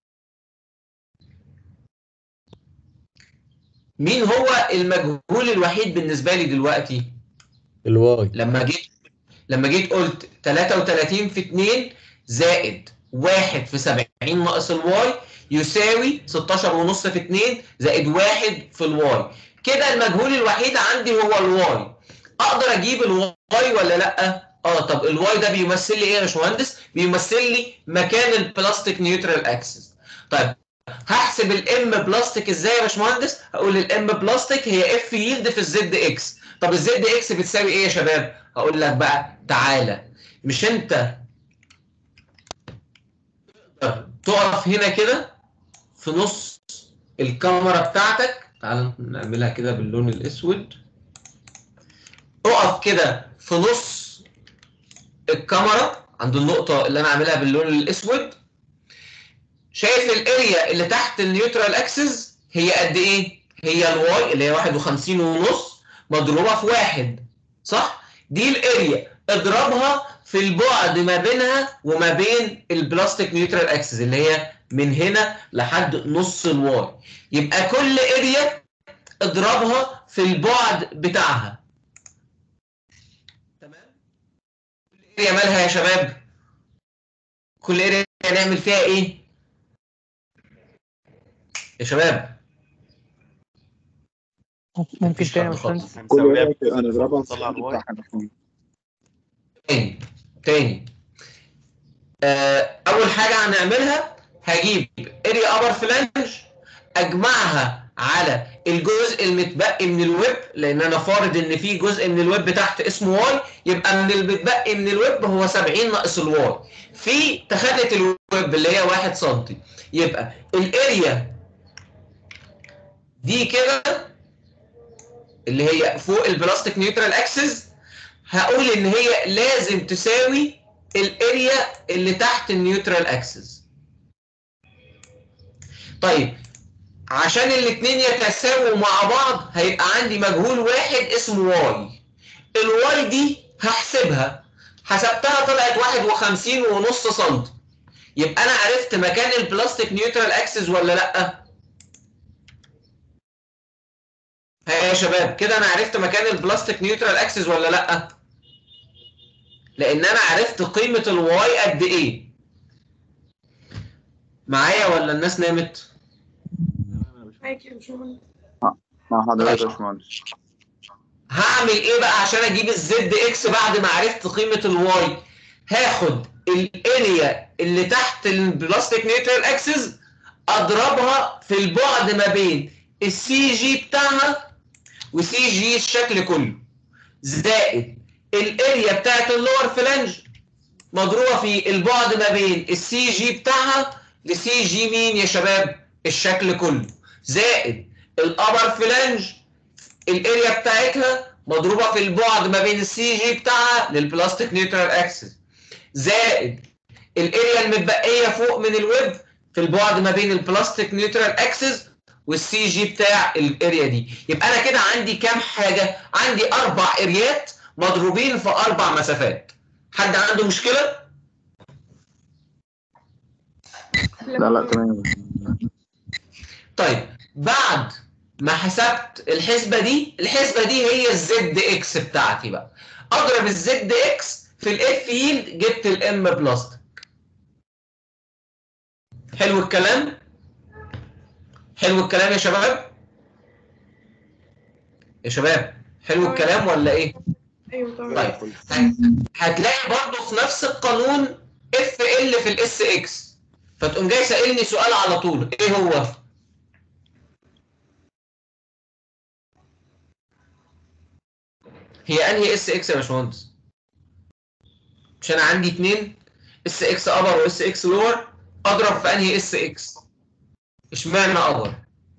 مين هو المجهول الوحيد بالنسبه لي دلوقتي؟ الواي لما جيت لما جيت قلت 33 في 2 زائد 1 في 70 ناقص الواي يساوي 16 ونص في 2 زائد 1 في الواي كده المجهول الوحيد عندي هو الواي اقدر اجيب الواي ولا لا اه طب الواي ده بيمثل لي ايه يا باشمهندس بيمثل لي مكان البلاستيك نيوترال اكسس طيب هحسب الام بلاستيك ازاي يا باشمهندس هقول الام بلاستيك هي اف يلد في الزد اكس طب الزد اكس بتساوي ايه يا شباب هقول لك بقى تعالى مش انت تقف هنا كده في نص الكاميرا بتاعتك تعال نعملها كده باللون الاسود اقف كده في نص الكاميرا عند النقطة اللي انا عاملها باللون الاسود شايف الاريا اللي تحت النيوترال اكسس هي قد ايه؟ هي الواي اللي هي 51 ونص مضروبة في واحد صح؟ دي الاريا اضربها في البعد ما بينها وما بين البلاستيك نيوترال اكسس اللي هي من هنا لحد نص الواي يبقى كل اريا اضربها في البعد بتاعها تمام كل اريا مالها يا شباب كل اريا هنعمل فيها ايه يا شباب ممكن تاني يا باشمهندس كل اريا تبقى نضربها في الحد بتاعها يا باشمهندس. تاني تاني آه، اول حاجه هنعملها هجيب اريا ابر فلانج اجمعها على الجزء المتبقي من الويب لان انا فارض ان في جزء من الويب تحت اسمه واي يبقى من المتبقي من الويب هو 70 ناقص الواي في تخانه الويب اللي هي 1 سم يبقى الاريا دي كده اللي هي فوق البلاستيك نيوترال اكسس هقول ان هي لازم تساوي الاريا اللي تحت النيوترال اكسس طيب عشان الاثنين يتساووا مع بعض هيبقى عندي مجهول واحد اسمه واي الواي دي هحسبها حسبتها طلعت 51 ونص سم يبقى انا عرفت مكان البلاستيك نيوترال اكسس ولا لا ها يا شباب كده انا عرفت مكان البلاستيك نيوترال اكسس ولا لا لان انا عرفت قيمه الواي قد ايه معايا ولا الناس نامت معاك يا باشمهندس مع حضرتك يا باشمهندس هعمل ايه بقى عشان اجيب الزد اكس بعد ما عرفت قيمه الواي هاخد الاريا اللي تحت البلاستيك نيوترال اكسس اضربها في البعد ما بين السي جي بتاعها وسي جي الشكل كله زائد الاريا بتاعت اللور فلانج مضروبه في البعد ما بين السي جي بتاعها لسي جي مين يا شباب الشكل كله زائد الابر فلانج الاريا بتاعتها مضروبه في البعد ما بين السي جي بتاعها للبلاستيك نيوترال اكسس زائد الاريا المتبقيه فوق من الويب في البعد ما بين البلاستيك نيوترال اكسس والسي جي بتاع الاريا دي يبقى انا كده عندي كام حاجه عندي اربع اريات مضروبين في اربع مسافات حد عنده مشكله لا لا تمام طيب بعد ما حسبت الحسبه دي الحسبه دي هي الزد اكس بتاعتي بقى اضرب الزد اكس في الاف يلد جبت الام بلاستيك حلو الكلام حلو الكلام يا شباب يا شباب حلو الكلام ولا ايه ايوه تمام طيب هتلاقي برضه في نفس القانون اف ال في الاس اكس فتقوم جاي سائلني سؤال على طول ايه هو هي انهي اس اكس يا باشمهندس مش انا عندي اتنين اس اكس ابر واس اكس لور اضرب في انهي اس اكس اشمعنى ابر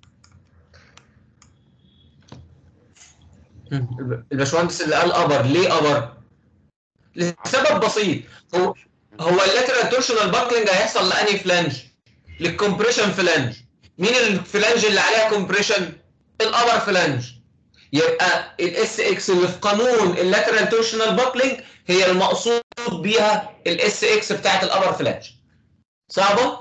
الباشمهندس اللي قال ابر ليه ابر لسبب بسيط هو هو اللاترال تورشنال باكلينج هيحصل لانهي فلانج للكمبريشن فلانج مين الفلانج اللي عليها كومبريشن الابر فلانج يبقى الاس اكس اللي في قانون اللاترال تورشنال باكلينج هي المقصود بيها الاس اكس بتاعت الابر فلانج صعبه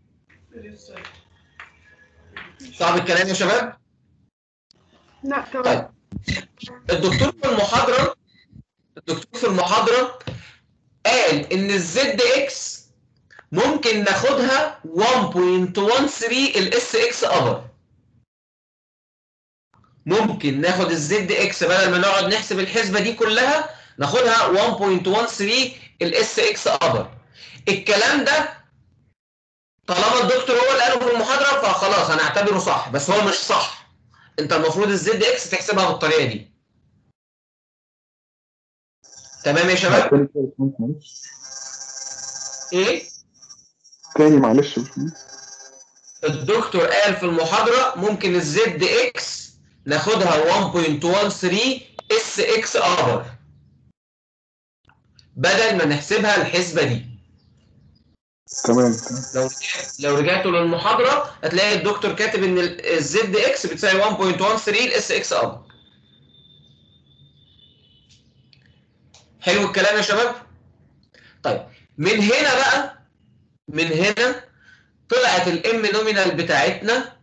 صعب الكلام يا شباب لا طيب تمام الدكتور في المحاضره الدكتور في المحاضره قال ان الزد اكس ممكن ناخدها 1.13 الاس اكس ابر ممكن ناخد الزد اكس بدل ما نقعد نحسب الحسبه دي كلها ناخدها 1.13 الاس اكس ابر الكلام ده طالما الدكتور هو اللي قاله في المحاضره فخلاص هنعتبره صح بس هو مش صح انت المفروض الزد اكس تحسبها بالطريقه دي تمام يا شباب تاني كده يا باشمهندس معلش ايه تاني معلش يا باشمهندس. الدكتور قال في المحاضره ممكن الزد اكس ناخدها 1.13 اس اكس ابر بدل ما نحسبها الحسبه دي تمام لو لو رجعتوا للمحاضره هتلاقي الدكتور كاتب ان الزد اكس بتساوي 1.13 الاس اكس ابر حلو الكلام يا شباب طيب من هنا بقى من هنا طلعت الام نومينال بتاعتنا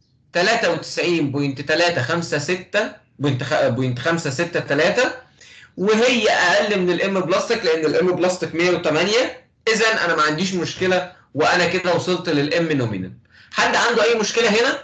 93.356.563 وهي اقل من الام بلاستيك لان الام بلاستيك 108 اذا انا ما عنديش مشكله وانا كده وصلت للام نومينال حد عنده اي مشكله هنا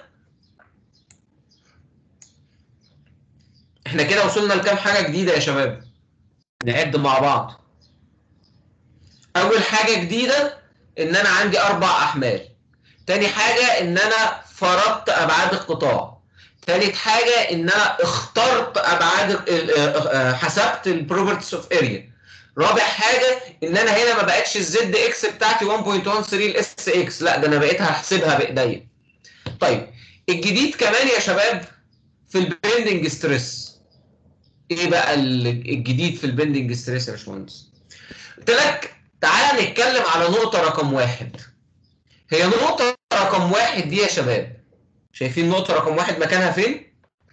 احنا كده وصلنا لكام حاجه جديده يا شباب نعد مع بعض اول حاجه جديده ان انا عندي اربع احمال تاني حاجه ان انا فرضت ابعاد القطاع تالت حاجه ان انا اخترت ابعاد ال- آه، آه، حسبت البروبرتيز اوف اريا رابع حاجه ان انا هنا ما بقتش الزد اكس بتاعتي 1.13 الاس اكس لا ده انا بقيت هحسبها بايديا طيب الجديد كمان يا شباب في البندنج ستريس ايه بقى ال- الجديد في البندنج ستريس يا باشمهندس قلت لك تعالى نتكلم على نقطه رقم واحد هي نقطه رقم واحد دي يا شباب شايفين نقطه رقم واحد مكانها فين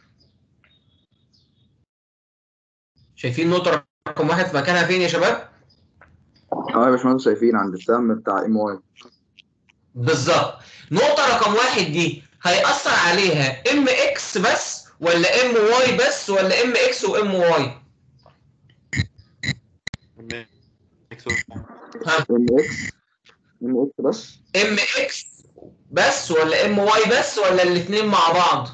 شايفين نقطه رقم واحد في مكانها فين يا شباب اه يا باشمهندس شايفين عند السهم بتاع ام واي بالظبط نقطة رقم واحد دي هيأثر عليها ام اكس بس ولا ام واي بس ولا ام اكس وام واي؟ ها ام اكس ام اكس بس ام اكس بس ولا ام واي بس ولا الاثنين مع بعض؟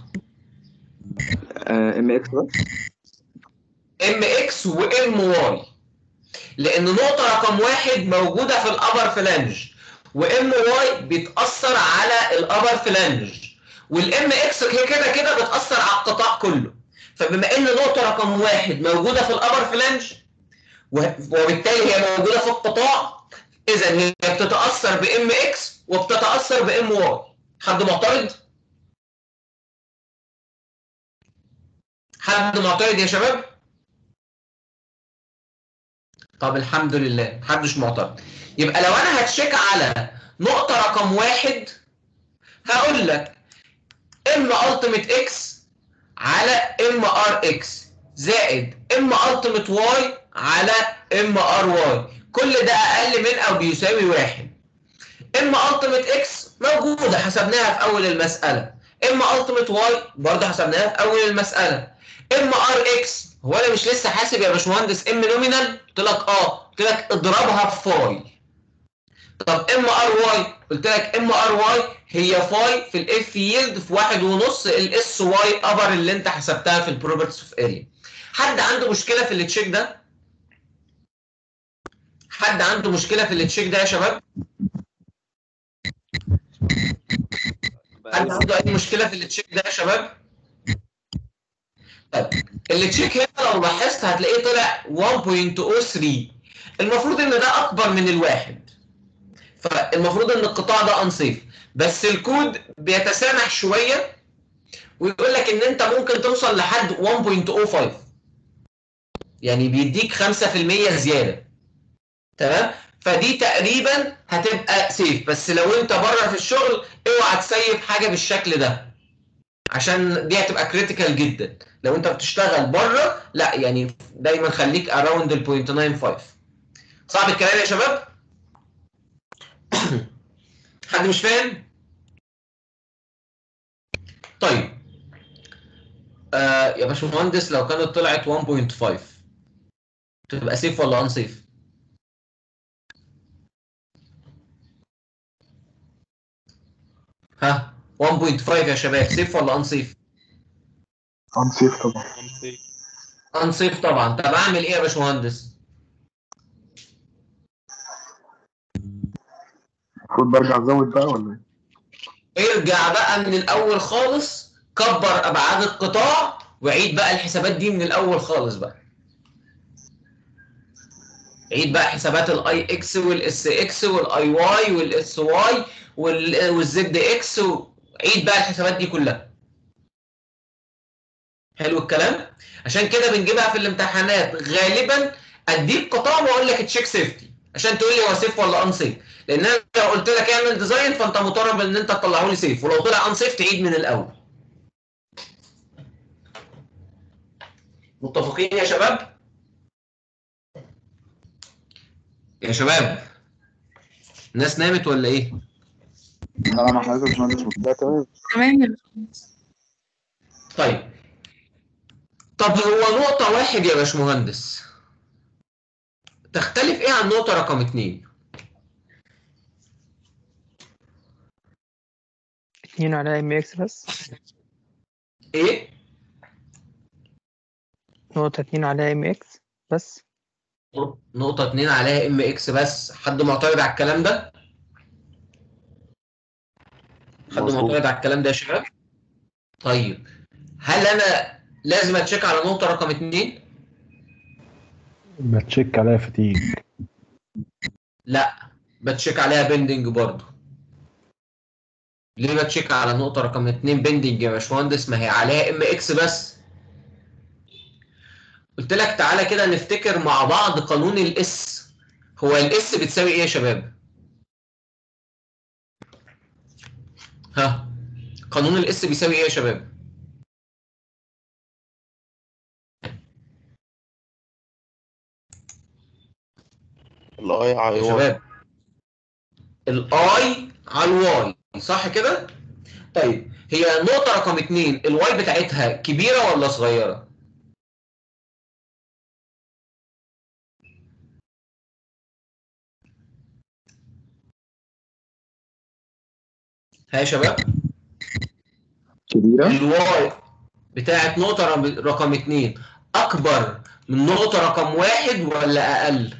ام اكس بس ام اكس وام واي لان نقطة رقم واحد موجودة في الابر فلانج وام واي بيتأثر على الابر فلانج والام اكس هي كده كده بتأثر على القطاع كله فبما ان نقطة رقم واحد موجودة في الابر فلانج و- وبالتالي هي موجودة في القطاع اذا هي بتتأثر بام اكس وبتتأثر بام واي حد معترض؟ حد معترض يا شباب؟ طب الحمد لله محدش معترض يبقى لو انا هتشيك على نقطة رقم واحد هقول لك ام التيميت اكس على ام ار اكس زائد ام التيميت واي على ام ار واي كل ده اقل من او بيساوي واحد ام التيميت اكس موجودة حسبناها في اول المسألة اما التيميت واي برضه حسبناها في اول المساله اما ار اكس هو انا مش لسه حاسب يا باشمهندس ام نومينال قلت لك اه قلت لك اضربها في فاي طب ام ار واي قلت لك ام ار واي هي فاي في الاف يلد في واحد ونص الاس واي ابر اللي انت حسبتها في البروبرتيز اوف اريا حد عنده مشكله في التشيك ده حد عنده مشكله في التشيك ده يا شباب حد عنده اي مشكله في التشيك ده يا شباب طيب التشيك هنا لو لاحظت هتلاقيه طلع 1.03 المفروض ان ده اكبر من الواحد فالمفروض ان القطاع ده انصيف بس الكود بيتسامح شويه ويقول لك ان انت ممكن توصل لحد 1.05 يعني بيديك 5% زياده تمام فدي تقريبا هتبقى سيف بس لو انت بره في الشغل اوعى تسيب حاجه بالشكل ده عشان دي هتبقى كريتيكال جدا لو انت بتشتغل بره لا يعني دايما خليك اراوند ال 0.95 صعب الكلام يا شباب حد مش فاهم طيب آه يا باشمهندس لو كانت طلعت 1.5 تبقى سيف ولا ان سيف ها 1.5 يا شباب سيف ولا ان سيف انسيف طبعا ان سيف طبعا طب اعمل ايه يا باشمهندس المفروض برجع ازود بقى ولا ايه؟ ارجع بقى من الاول خالص كبر ابعاد القطاع وعيد بقى الحسابات دي من الاول خالص بقى عيد بقى حسابات الاي اكس والاس اكس والاي واي والاس واي والزد اكس وعيد بقى الحسابات دي كلها حلو الكلام عشان كده بنجيبها في الامتحانات غالبا اديك قطاع واقول لك تشيك سيفتي عشان تقول لي هو سيف ولا ان سيف لان انا لو قلت لك اعمل ديزاين فانت مطالب ان انت تطلعه لي سيف ولو طلع ان سيف تعيد من الاول متفقين يا شباب يا شباب الناس نامت ولا ايه لا لا ما حضرتك مش مهندس لا تمام تمام يا طيب طب هو نقطة واحد يا باشمهندس تختلف ايه عن نقطة رقم اتنين؟ اتنين على ام اكس بس ايه؟ نقطة اتنين على ام اكس بس نقطة اتنين عليها ام اكس بس حد معترض على الكلام ده؟ حد مظبوط. معترض على الكلام ده يا شباب؟ طيب هل انا لازم اتشيك على نقطة رقم اتنين؟ بتشيك عليها فتيج لا بتشيك عليها بيندنج برضه ليه بتشيك على نقطة رقم اتنين بيندنج يا باشمهندس ما هي عليها ام اكس بس قلت لك تعالى كده نفتكر مع بعض قانون الاس هو الاس بتساوي ايه يا شباب؟ ها قانون الاس بيساوي ايه يا شباب؟ الاي على يا الواي شباب الاي على الواي صح كده؟ طيب هي نقطة رقم اتنين الواي بتاعتها كبيرة ولا صغيرة؟ ها يا شباب؟ كبيرة الواي بتاعت نقطة رم- رقم اتنين أكبر من نقطة رقم واحد ولا أقل؟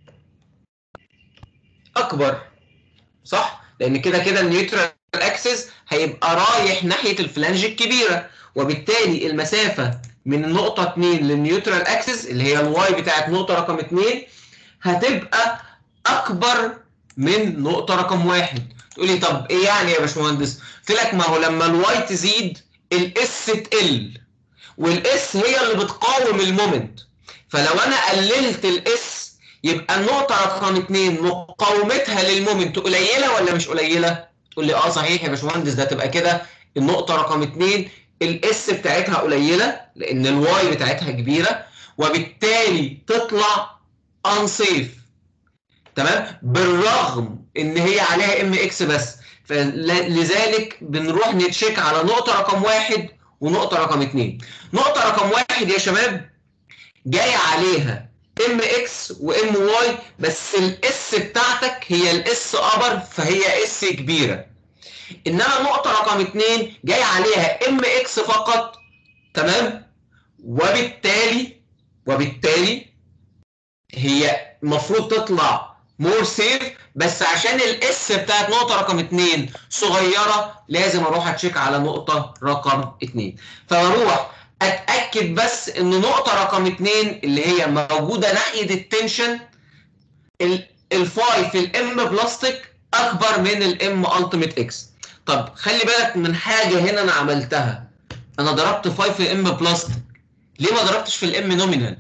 أكبر صح؟ لأن كده كده النيوترال أكسس هيبقى رايح ناحية الفلانج الكبيرة وبالتالي المسافة من النقطة 2 للنيوترال أكسس اللي هي الواي بتاعت نقطة رقم 2 هتبقى أكبر من نقطة رقم واحد تقول لي طب إيه يعني يا باشمهندس؟ قلت لك ما هو لما الواي تزيد الاس تقل والاس هي اللي بتقاوم المومنت فلو انا قللت الاس يبقى النقطة رقم اتنين مقاومتها للمومنت قليلة ولا مش قليلة؟ تقول لي اه صحيح يا باشمهندس ده تبقى كده النقطة رقم اتنين الاس بتاعتها قليلة لأن الواي بتاعتها كبيرة وبالتالي تطلع unsafe تمام بالرغم ان هي عليها ام اكس بس فلذلك بنروح نتشيك على نقطة رقم واحد ونقطة رقم اتنين نقطة رقم واحد يا شباب جاي عليها ام اكس وام واي بس الاس بتاعتك هي الاس ابر فهي اس كبيرة انما نقطة رقم اتنين جاي عليها ام اكس فقط تمام وبالتالي وبالتالي هي المفروض تطلع مور سيف بس عشان الاس بتاعت نقطة رقم اتنين صغيرة لازم اروح اتشيك على نقطة رقم اتنين فبروح اتأكد بس ان نقطة رقم اتنين اللي هي موجودة ناحية التنشن ال- الفاي في الام بلاستيك اكبر من الام التيميت اكس طب خلي بالك من حاجة هنا انا عملتها انا ضربت فاي في الام بلاستيك ليه ما ضربتش في الام نومينال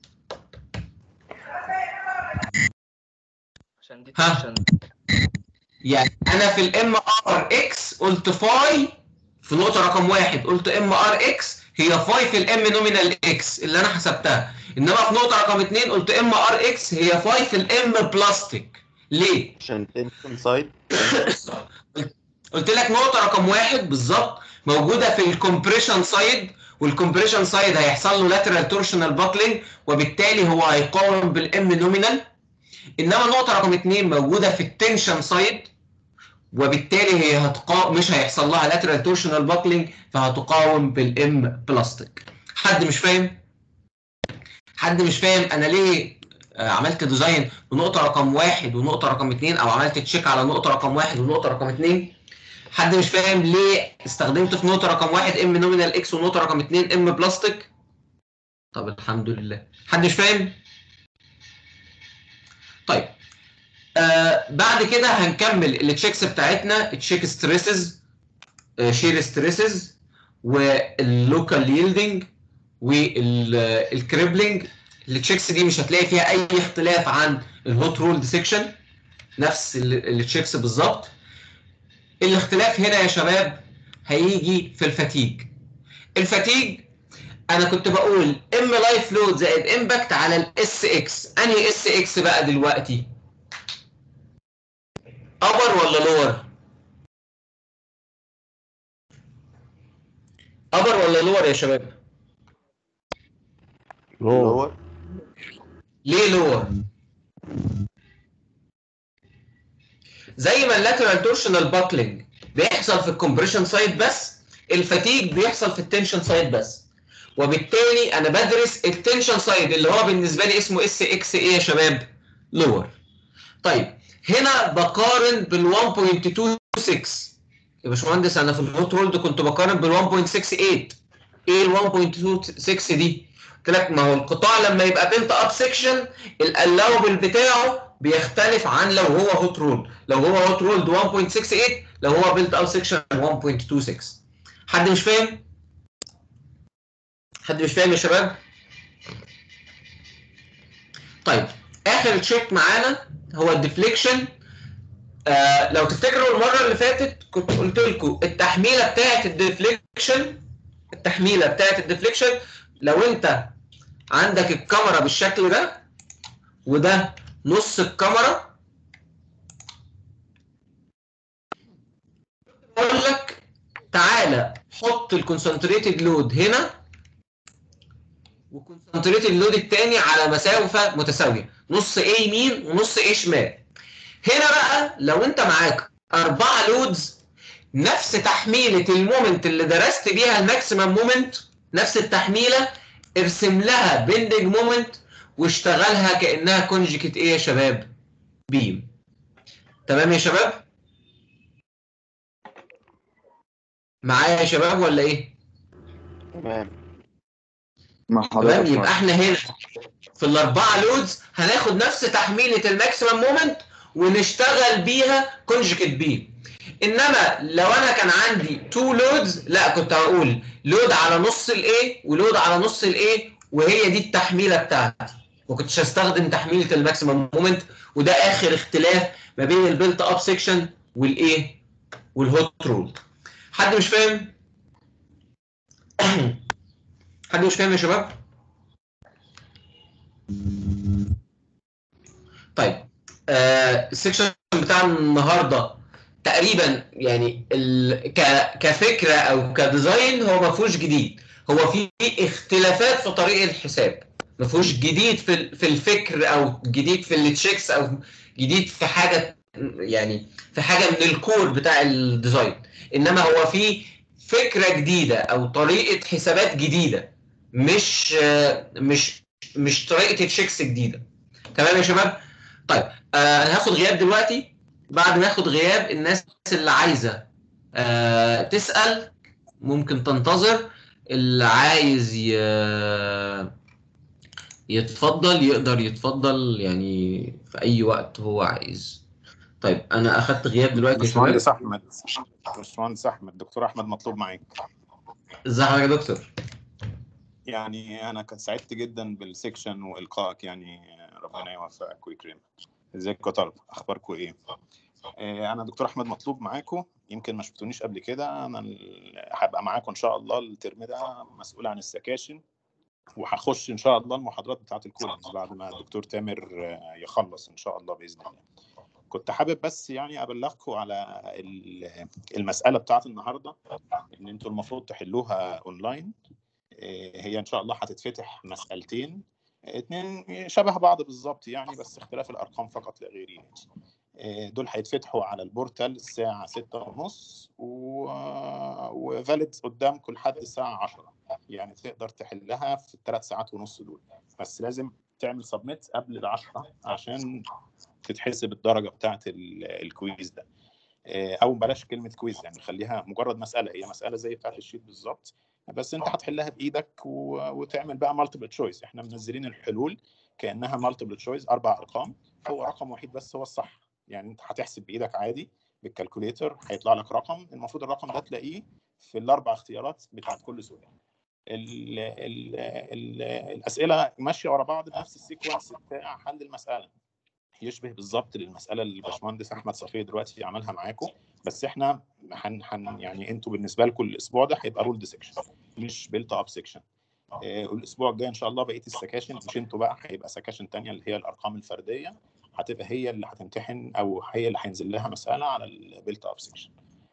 عشان دي ها. تنشن يعني انا في الام ار اكس قلت فاي في نقطه رقم واحد قلت ام ار اكس هي فاي في الام نومينال اكس اللي انا حسبتها انما في نقطه رقم اتنين قلت ام ار اكس هي فاي في الام بلاستيك ليه؟ عشان تنشن سايد قلت لك نقطه رقم واحد بالظبط موجوده في الكومبريشن سايد والكومبريشن سايد هيحصل له لاترال تورشنال باكلينج وبالتالي هو هيقاوم بالام نومينال انما النقطه رقم اتنين موجوده في التنشن سايد وبالتالي هي هتقاوم مش هيحصل لها لاترال تورشنال باكلينج فهتقاوم بالام بلاستيك حد مش فاهم حد مش فاهم انا ليه آه، عملت ديزاين بنقطه رقم واحد ونقطه رقم اتنين او عملت تشيك على نقطه رقم واحد ونقطه رقم اتنين حد مش فاهم ليه استخدمت في نقطه رقم واحد ام نومينال اكس ونقطه رقم اتنين ام بلاستيك طب الحمد لله حد مش فاهم طيب آه بعد كده هنكمل التشيكس بتاعتنا التشيك ستريسز شير ستريسز واللوكال ييلدنج والكريبلينج التشيكس دي مش هتلاقي فيها اي اختلاف عن الهوت رولد سيكشن نفس التشيكس بالظبط الاختلاف هنا يا شباب هيجي في الفاتيج الفاتيج انا كنت بقول ام لايف لود زائد امباكت على الاس اكس انهي اس اكس بقى دلوقتي ابر ولا لور ابر ولا لور يا شباب لور ليه لور زي ما اللاترال تورشنال باكلينج بيحصل في الكومبريشن سايد بس الفاتيج بيحصل في التنشن سايد بس وبالتالي انا بدرس التنشن سايد اللي هو بالنسبه لي اسمه اس اكس ايه يا شباب لور طيب هنا بقارن بال 1.26 يا باشمهندس انا في الهوت رولد كنت بقارن بال 1.68 ايه ال 1.26 دي قلت لك ما هو القطاع لما يبقى بيلت اب سيكشن الالاوبل بتاعه بيختلف عن لو هو هوت رولد لو هو هوت رولد 1.68 لو هو بيلت اب سيكشن 1.26 حد مش فاهم حد مش فاهم يا شباب طيب اخر تشيك معانا هو الديفليكشن آه لو تفتكروا المره اللي فاتت كنت قلت لكم التحميله بتاعه الديفليكشن التحميله بتاعه الديفليكشن لو انت عندك الكاميرا بالشكل ده وده نص الكاميرا اقول لك تعالى حط الكونسنتريتد لود هنا والكونسنتريتد لود الثاني على مسافه متساويه نص A يمين ونص A شمال هنا بقى لو انت معاك اربعه لودز نفس تحميله المومنت اللي درست بيها الماكسيمم مومنت نفس التحميله ارسم لها بندنج مومنت واشتغلها كانها كونجكت ايه يا شباب بيم تمام يا شباب معايا يا شباب ولا ايه تمام مع تمام حضرتك يبقى احنا هنا في الاربعه لودز هناخد نفس تحميله الماكسيمم مومنت ونشتغل بيها كونجكت بيم انما لو انا كان عندي تو لودز لا كنت هقول لود على نص الاي ولود على نص الاي وهي دي التحميله بتاعتي ما كنتش هستخدم تحميله الماكسيمم مومنت وده اخر اختلاف ما بين البيلت اب سيكشن والايه والهوت رول حد مش فاهم حد مش فاهم يا شباب طيب آه السيكشن بتاع النهارده تقريبا يعني ال... ك... كفكره او كديزاين هو ما فيهوش جديد هو في اختلافات في طريقه الحساب ما فيهوش جديد في ال- في الفكر او جديد في التشيكس او جديد في حاجه يعني في حاجه من الكور بتاع الديزاين انما هو في فكره جديده او طريقه حسابات جديده مش مش مش طريقه تشيكس جديده تمام يا شباب طيب آه انا هاخد غياب دلوقتي بعد ما اخد غياب الناس اللي عايزه آه تسال ممكن تنتظر اللي عايز ي... يتفضل يقدر يتفضل يعني في اي وقت هو عايز طيب انا اخدت غياب دلوقتي يا شباب باشمهندس احمد باشمهندس احمد دكتور احمد مطلوب معاك ازي حضرتك يا دكتور يعني انا كنت سعدت جدا بالسكشن والقائك يعني ربنا يوفقك ويكرمك ازيك يا طلبه اخباركم ايه آه، انا دكتور احمد مطلوب معاكم يمكن ما شفتونيش قبل كده انا ال- هبقى معاكم ان شاء الله الترم ده مسؤول عن السكاشن وهخش ان شاء الله المحاضرات بتاعه الكولنز بعد ما الدكتور تامر آه، يخلص ان شاء الله باذن الله كنت حابب بس يعني ابلغكم على ال- المساله بتاعه النهارده ان انتوا المفروض تحلوها اونلاين آه، هي ان شاء الله هتتفتح مسألتين اتنين شبه بعض بالظبط يعني بس اختلاف الارقام فقط لا غير يعني آه، دول هيتفتحوا على البورتال الساعة ستة ونص و... وفاليد قدامكم لحد الساعة عشرة يعني تقدر تحلها في الثلاث ساعات ونص دول بس لازم تعمل سبميت قبل العشرة عشان تتحسب الدرجة بتاعت ال- الكويز ده آه، او بلاش كلمه كويز يعني خليها مجرد مساله هي مساله زي بتاعت الشيت بالظبط بس انت هتحلها بايدك و... وتعمل بقى مالتيبل تشويس احنا منزلين الحلول كانها مالتيبل تشويس اربع ارقام هو رقم وحيد بس هو الصح يعني انت هتحسب بايدك عادي بالكالكوليتر هيطلع لك رقم المفروض الرقم ده تلاقيه في الاربع اختيارات بتاعت كل سؤال ال ال ال الاسئله ماشيه ورا بعض بنفس السيكونس بتاع حل المساله يشبه بالظبط للمساله اللي الباشمهندس احمد صفيه دلوقتي عملها معاكم بس احنا هن هن يعني انتوا بالنسبه لكم الاسبوع ده هيبقى رولد سيكشن مش بيلت اب سيكشن الاسبوع الجاي ان شاء الله بقيه السكاشن مش انتوا بقى هيبقى سكاشن تانية اللي هي الارقام الفرديه هتبقى هي اللي هتمتحن او هي اللي هينزل لها مساله على البيلت اب سيكشن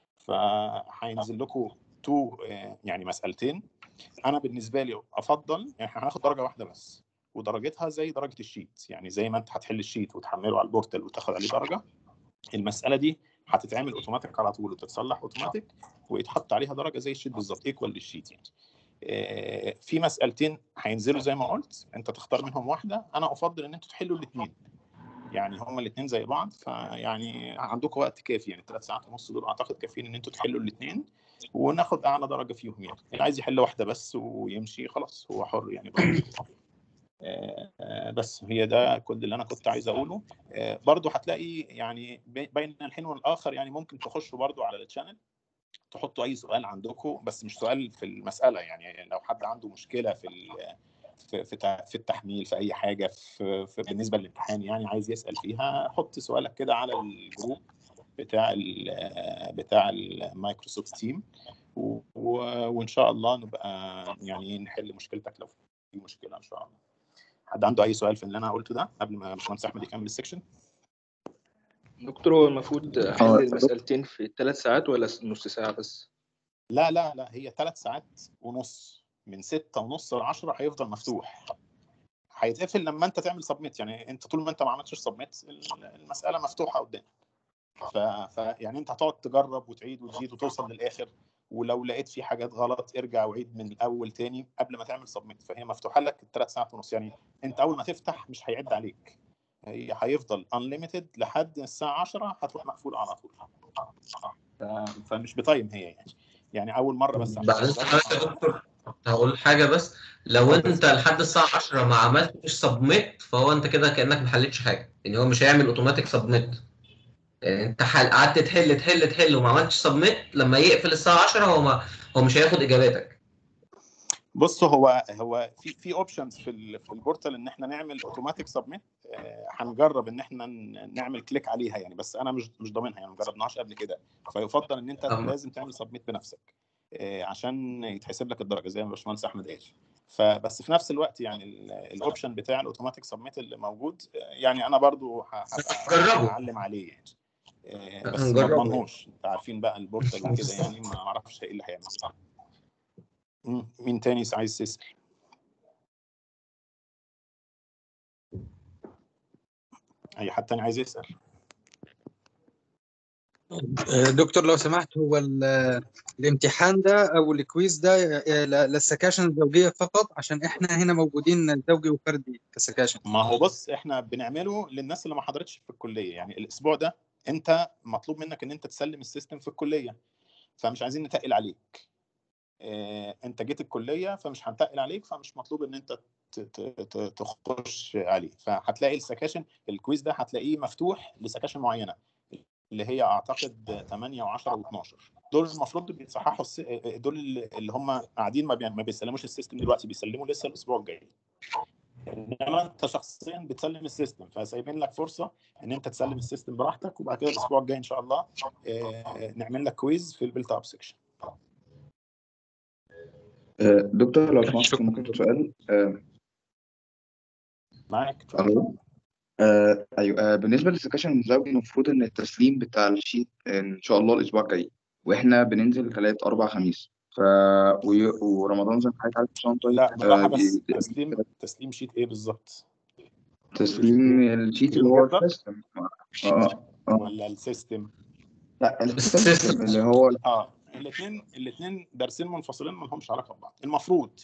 فهينزل لكم تو يعني مسالتين انا بالنسبه لي افضل يعني احنا هناخد درجه واحده بس ودرجتها زي درجه الشيت يعني زي ما انت هتحل الشيت وتحمله على البورتال وتاخد عليه درجه المساله دي هتتعمل اوتوماتيك على طول وتتصلح اوتوماتيك ويتحط عليها درجه زي الشيت بالظبط ايكوال للشيت يعني آه، في مسالتين هينزلوا زي ما قلت انت تختار منهم واحده انا افضل ان انتوا تحلوا الاثنين يعني هما الاثنين زي بعض فيعني عندكم وقت كافي يعني ثلاث ساعات ونص دول اعتقد كافيين ان انتوا تحلوا الاثنين وناخد اعلى درجه فيهم يعني اللي عايز يحل واحده بس ويمشي خلاص هو حر يعني براحته. آه، آه، بس هي ده كل اللي انا كنت عايز اقوله آه، برضو هتلاقي يعني بي- بين الحين والاخر يعني ممكن تخشوا برضو على التشانل تحطوا اي سؤال عندكم بس مش سؤال في المساله يعني لو حد عنده مشكله في ال- في في تع- في التحميل في اي حاجه في, في بالنسبه للامتحان يعني عايز يسال فيها حط سؤالك كده على الجروب بتاع ال بتاع المايكروسوفت تيم و- و- وان شاء الله نبقى يعني نحل مشكلتك لو في مشكله ان شاء الله حد عنده اي سؤال في اللي انا قلته ده قبل ما باشمهندس احمد يكمل السكشن دكتور هو المفروض حل المسألتين في ثلاث ساعات ولا نص ساعة بس؟ لا لا لا هي ثلاث ساعات ونص من ستة ونص ل 10 هيفضل مفتوح هيتقفل لما انت تعمل سبميت يعني انت طول ما انت ما عملتش سبميت المساله مفتوحه قدامك ف... ف يعني انت هتقعد تجرب وتعيد وتزيد وتوصل للاخر ولو لقيت في حاجات غلط ارجع وعيد من الاول تاني قبل ما تعمل سبميت فهي مفتوحه لك الثلاث ساعات ونص يعني انت اول ما تفتح مش هيعد عليك هي هيفضل انليميتد لحد الساعه 10 هتروح مقفول على طول ف... فمش بتايم هي يعني يعني اول مره بس عشان بعدين تجرب. حضرتك يا دكتور هقول حاجه بس لو انت لحد الساعه 10 ما عملتش سبميت فهو انت كده كانك ما حلتش حاجه يعني هو مش هيعمل اوتوماتيك سبميت يعني انت حل... قعدت تحل تحل تحل وما عملتش سبميت لما يقفل الساعه 10 هو ما... هو مش هياخد اجاباتك بص هو هو في في اوبشنز في ال- في البورتال ان احنا نعمل اوتوماتيك سبميت هنجرب ان احنا ن- نعمل كليك عليها يعني بس انا مش مش ضامنها يعني ما جربناهاش قبل كده فيفضل ان انت تمام. لازم تعمل سبميت بنفسك آه، عشان يتحسب لك الدرجه زي ما باشمهندس احمد قال فبس في نفس الوقت يعني ال- الاوبشن بتاع الاوتوماتيك سبميت اللي موجود آه، يعني انا برضو ه- هبقى جربه. هعلم عليه يعني آه، بس ما هنجربه. اضمنهوش انت عارفين بقى البورتال وكده يعني ما اعرفش ايه اللي هيعمل مم، مين تاني عايز يسال اي حد تاني عايز يسال دكتور لو سمحت هو ال- الامتحان ده او الكويز ده آه، ل- للسكاشن الزوجيه فقط عشان احنا هنا موجودين زوجي وفردي كسكاشن ما هو بص احنا بنعمله للناس اللي ما حضرتش في الكليه يعني الاسبوع ده انت مطلوب منك ان انت تسلم السيستم في الكليه فمش عايزين نتقل عليك اه انت جيت الكليه فمش هنتقل عليك فمش مطلوب ان انت ت- ت- ت- تخش عليه فهتلاقي السكاشن الكويز ده هتلاقيه مفتوح لسكاشن معينه اللي هي اعتقد 8 و10 و12 دول المفروض بيتصححوا الس... دول اللي هم قاعدين ما, بي... ما بيسلموش السيستم دلوقتي بيسلموا لسه الاسبوع الجاي انما انت شخصيا بتسلم السيستم فسايبين لك فرصه ان انت تسلم السيستم براحتك وبعد كده الاسبوع الجاي ان شاء الله آه، نعمل لك كويز في البيلت اب سيكشن آه، دكتور لو سمحت ممكن سؤال آه، معاك ألو آه، ايوه آه، بالنسبه للسكاشن الزوجي المفروض ان التسليم بتاع الشيت ان شاء الله الاسبوع الجاي واحنا بننزل ثلاث اربع خميس ف وي- ورمضان زي ما حضرتك عارف عشان طيب لا آه، بالراحه بس بي- تسليم تسليم شيت ايه بالظبط تسليم الشيت اللي هو السيستم اه اه ولا السيستم لا السيستم اللي هو اه الاثنين الاثنين درسين منفصلين ما لهمش علاقه ببعض المفروض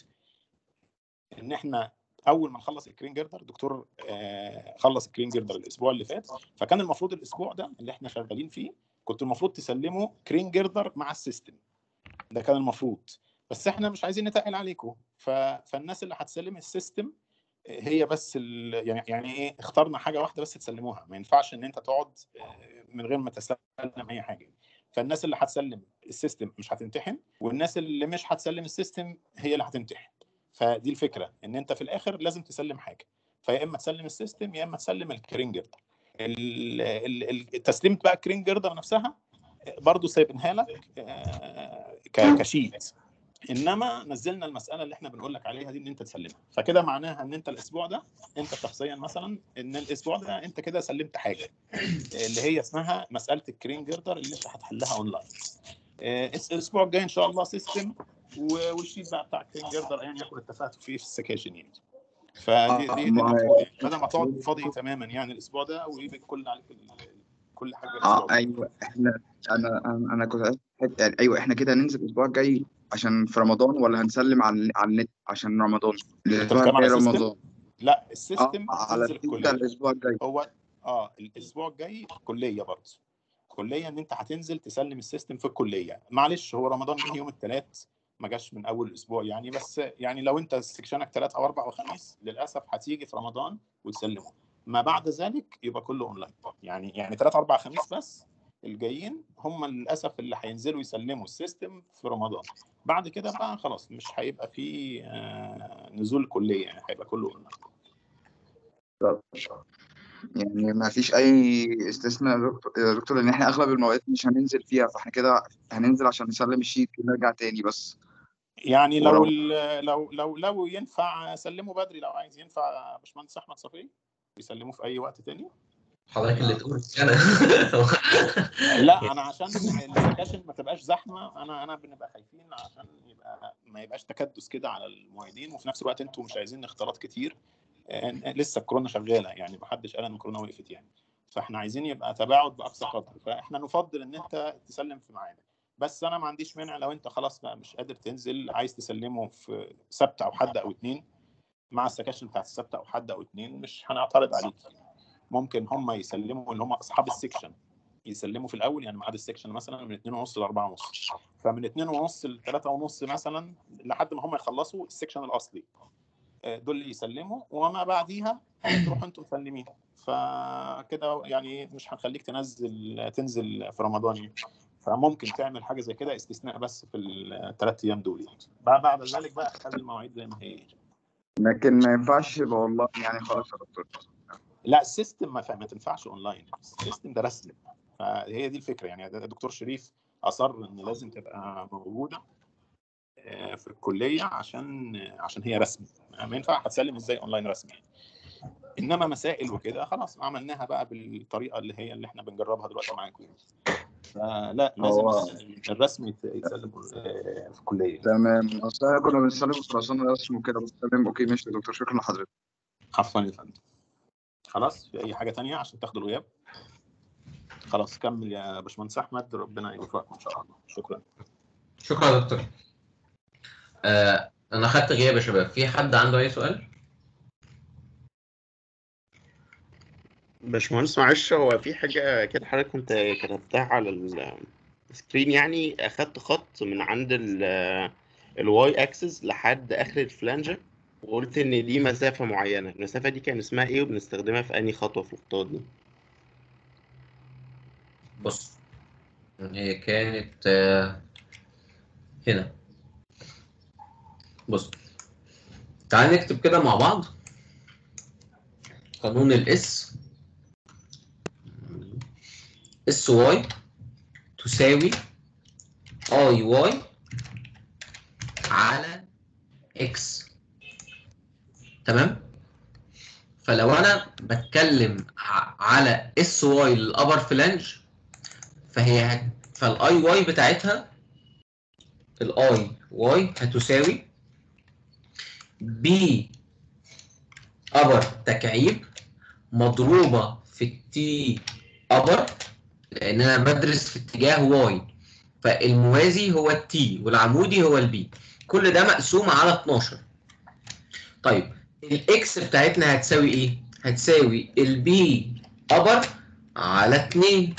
ان احنا اول ما نخلص الكرين جيردر الدكتور آه خلص الكرين جيردر الاسبوع اللي فات فكان المفروض الاسبوع ده اللي احنا شغالين فيه كنت المفروض تسلموا كرين جيردر مع السيستم ده كان المفروض بس احنا مش عايزين نتقل عليكم ف... فالناس اللي هتسلم السيستم هي بس ال... يعني يعني ايه اخترنا حاجه واحده بس تسلموها ما ينفعش ان انت تقعد آه، من غير ما تسلم اي حاجه فالناس اللي هتسلم السيستم مش هتمتحن والناس اللي مش هتسلم السيستم هي اللي هتمتحن فدي الفكره ان انت في الاخر لازم تسلم حاجه فيا اما تسلم السيستم يا اما تسلم الكرين جيردر ال- ال- ال- تسليمه بقى الكرين جيردر نفسها برضه سايبينها لك آه، ك- كشيت انما نزلنا المساله اللي احنا بنقول لك عليها دي ان انت تسلمها فكده معناها ان انت الاسبوع ده انت شخصيا مثلا ان الاسبوع ده انت كده سلمت حاجه اللي هي اسمها مساله الكرين جيردر اللي انت هتحلها اونلاين آه، الاسبوع الجاي ان شاء الله سيستم و- والشيت بقى بتاع الكرين جيردر ايا يكن اتفقتوا فيه في السكاشن يعني فدي دي, دي ما- المفروض يعني بدل ما تقعد فاضي تماما يعني الاسبوع ده ويبقى كل عليك ال- كل حاجه الاسبوع اه ايوه احنا انا انا انا كنت عايز حت- يعني ايوه احنا كده هننزل الاسبوع الجاي عشان في رمضان ولا هنسلم على على النت عشان رمضان انت الاسبوع بتتكلم على الجاي سيستم؟ رمضان لا اه السيستم على تنزل الشيت بتاع الكليه الاسبوع الجاي هو اه الاسبوع الجاي كليه برضه كليه ان انت هتنزل تسلم السيستم في الكليه معلش هو رمضان جه يوم الثلاث ما جاش من اول الاسبوع يعني بس يعني لو انت سكشنك ثلاث او اربع وخميس للاسف هتيجي في رمضان وتسلمه ما بعد ذلك يبقى كله اونلاين يعني يعني ثلاث اربع خميس بس الجايين هم للاسف اللي هينزلوا يسلموا السيستم في رمضان بعد كده بقى خلاص مش هيبقى في آه، نزول كليه يعني هيبقى كله اونلاين طب يعني ما فيش اي استثناء يا دكتور يا دكتور ان احنا اغلب المواد مش هننزل فيها فاحنا كده هننزل عشان نسلم الشيت ونرجع تاني بس يعني لو ورم- ال- لو لو لو ينفع سلمه بدري لو عايز ينفع باشمهندس احمد صفي يسلموه في اي وقت تاني حضرتك اللي تقول انا لا انا عشان السكاشن ما تبقاش زحمه انا انا بنبقى خايفين عشان يبقى ما يبقاش تكدس كده على المعيدين وفي نفس الوقت انتوا مش عايزين اختلاط كتير آه، لسه الكورونا شغاله يعني ما حدش قال ان الكورونا وقفت يعني فاحنا عايزين يبقى تباعد باقصى قدر فاحنا نفضل ان انت تسلم في ميعادك بس انا ما عنديش مانع لو انت خلاص بقى مش قادر تنزل عايز تسلمه في سبت او حد او اتنين مع السكاشن بتاعت السبت او حد او اتنين مش هنعترض عليك ممكن هم يسلموا اللي هم اصحاب السكشن يسلموا في الاول يعني ميعاد السكشن مثلا من 2 ونص ل 4 ونص فمن 2 ونص ل 3 ونص مثلا لحد ما هم يخلصوا السكشن الاصلي آه، دول اللي يسلموا وما بعديها تروحوا انتم مسلمين فكده يعني مش هنخليك تنزل تنزل في رمضان يعني فممكن تعمل حاجه زي كده استثناء بس في الثلاث ايام دول يعني بعد بعد ذلك بقى خلي المواعيد زي ما هي لكن ما ينفعش يبقى والله يعني خلاص يا دكتور لا السيستم ما, ما تنفعش اونلاين السيستم ده رسمي فهي دي الفكره يعني ده الدكتور شريف اصر ان لازم تبقى موجوده آه، في الكليه عشان عشان هي رسمي ما ينفع هتسلم ازاي اونلاين رسمي انما مسائل وكده خلاص عملناها بقى بالطريقه اللي هي اللي احنا بنجربها دلوقتي معاكم يعني فلا لازم هو- الرسم يت- يتسلم آه، في الكليه تمام اصل احنا كنا بنستخدم خرسانة رسم وكده بس تمام اوكي ماشي يا دكتور شكرا لحضرتك عفوا يا فندم خلاص في اي حاجه تانية عشان تاخدوا الغياب خلاص كمل يا باشمهندس احمد ربنا يوفقك ان شاء الله شكرا شكرا يا دكتور آه انا خدت غياب يا شباب في حد عنده اي سؤال باشمهندس معلش هو في حاجة كده حضرتك كنت كتبتها على السكرين يعني أخدت خط من عند الواي اكسس لحد آخر الفلانجة وقلت إن دي مسافة معينة المسافة دي كان اسمها إيه وبنستخدمها في أنهي خطوة في الخطوات دي؟ بص هي كانت آه، هنا بص تعال نكتب كده مع بعض قانون الاس اس واي تساوي اي واي على اكس تمام فلو انا بتكلم ع- على اس واي للابر فلانج فهي هت... فالاي واي بتاعتها الاي واي هتساوي بي ابر تكعيب مضروبه في التي ابر لان انا بدرس في اتجاه واي فالموازي هو التي والعمودي هو البي كل ده مقسوم على 12 طيب الاكس بتاعتنا هتساوي ايه هتساوي البي ابر على 2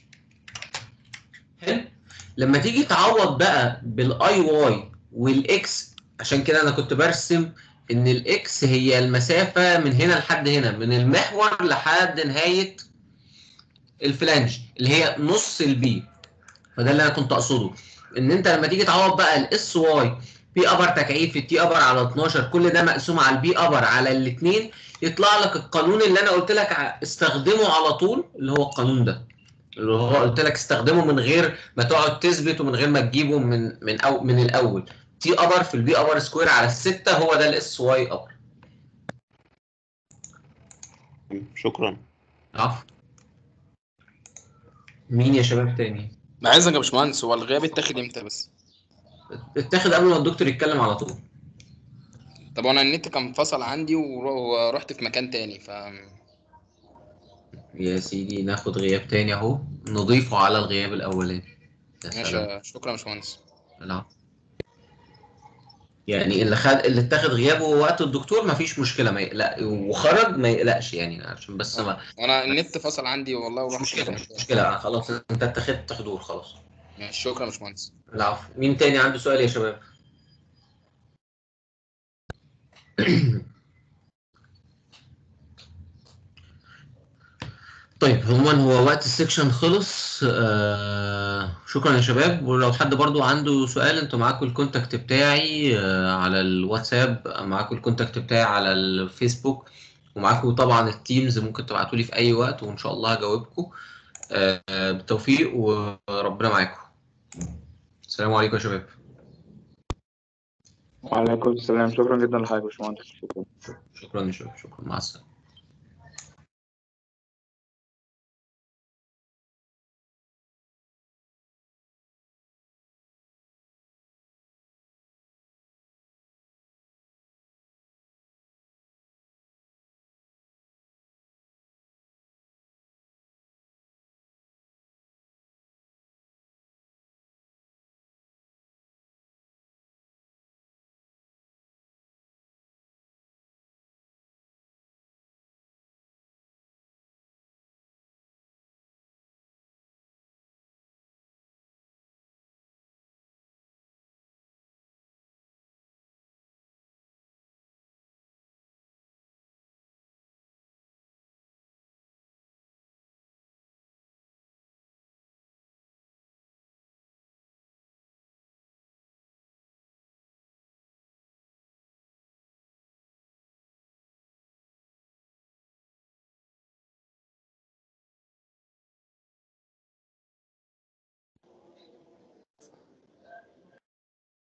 حلو لما تيجي تعوض بقى بالاي واي والاكس عشان كده انا كنت برسم ان الاكس هي المسافه من هنا لحد هنا من المحور لحد نهايه الفلانج اللي هي نص البي فده اللي انا كنت اقصده ان انت لما تيجي تعوض بقى الاس واي بي ابر تكعيب في التي ابر على 12 كل ده مقسوم على البي ابر على الاثنين يطلع لك القانون اللي انا قلت لك ع- استخدمه على طول اللي هو القانون ده اللي هو قلت لك استخدمه من غير ما تقعد تثبت ومن غير ما تجيبه من من أو من الاول تي ابر في البي ابر سكوير على الستة هو ده الاس واي ابر شكرا عفوا مين يا شباب تاني انا عايزك يا باشمهندس هو الغياب اتاخد امتى بس؟ اتاخد قبل ما الدكتور يتكلم على طول طب انا النت كان فصل عندي ور- ورحت في مكان تاني ف يا سيدي ناخد غياب تاني اهو نضيفه على الغياب الاولاني يا سلام ماشي شكرا يا باشمهندس لا يعني اللي خد اللي اتاخد غيابه وقت الدكتور مفيش مشكله ما يقلق وخرج ما يقلقش يعني عشان بس ما انا النت فصل عندي والله ورحت مشكله مش مشكله خلاص انت اتخذت حضور خلاص ماشي شكرا يا باشمهندس العفو مين تاني عنده سؤال يا شباب طيب عموما هو وقت السكشن خلص آه شكرا يا شباب ولو حد برضو عنده سؤال انتوا معاكم الكونتاكت بتاعي آه على الواتساب معاكم الكونتاكت بتاعي على الفيسبوك ومعاكم طبعا التيمز ممكن تبعتوا لي في اي وقت وان شاء الله هجاوبكم آه آه، بالتوفيق وربنا معاكم السلام عليكم يا شباب وعليكم السلام شكرا جدا لحضرتك يا باشمهندس شكرا شكرا يا شباب شكرا مع السلامه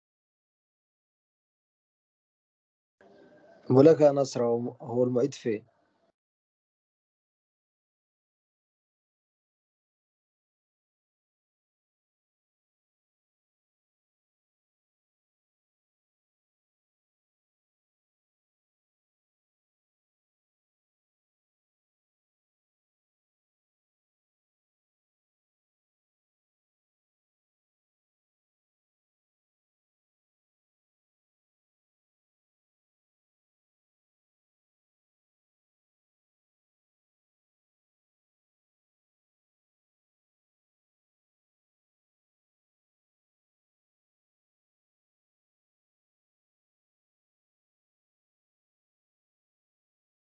بقول لك يا نصر هو هو المعيد فين؟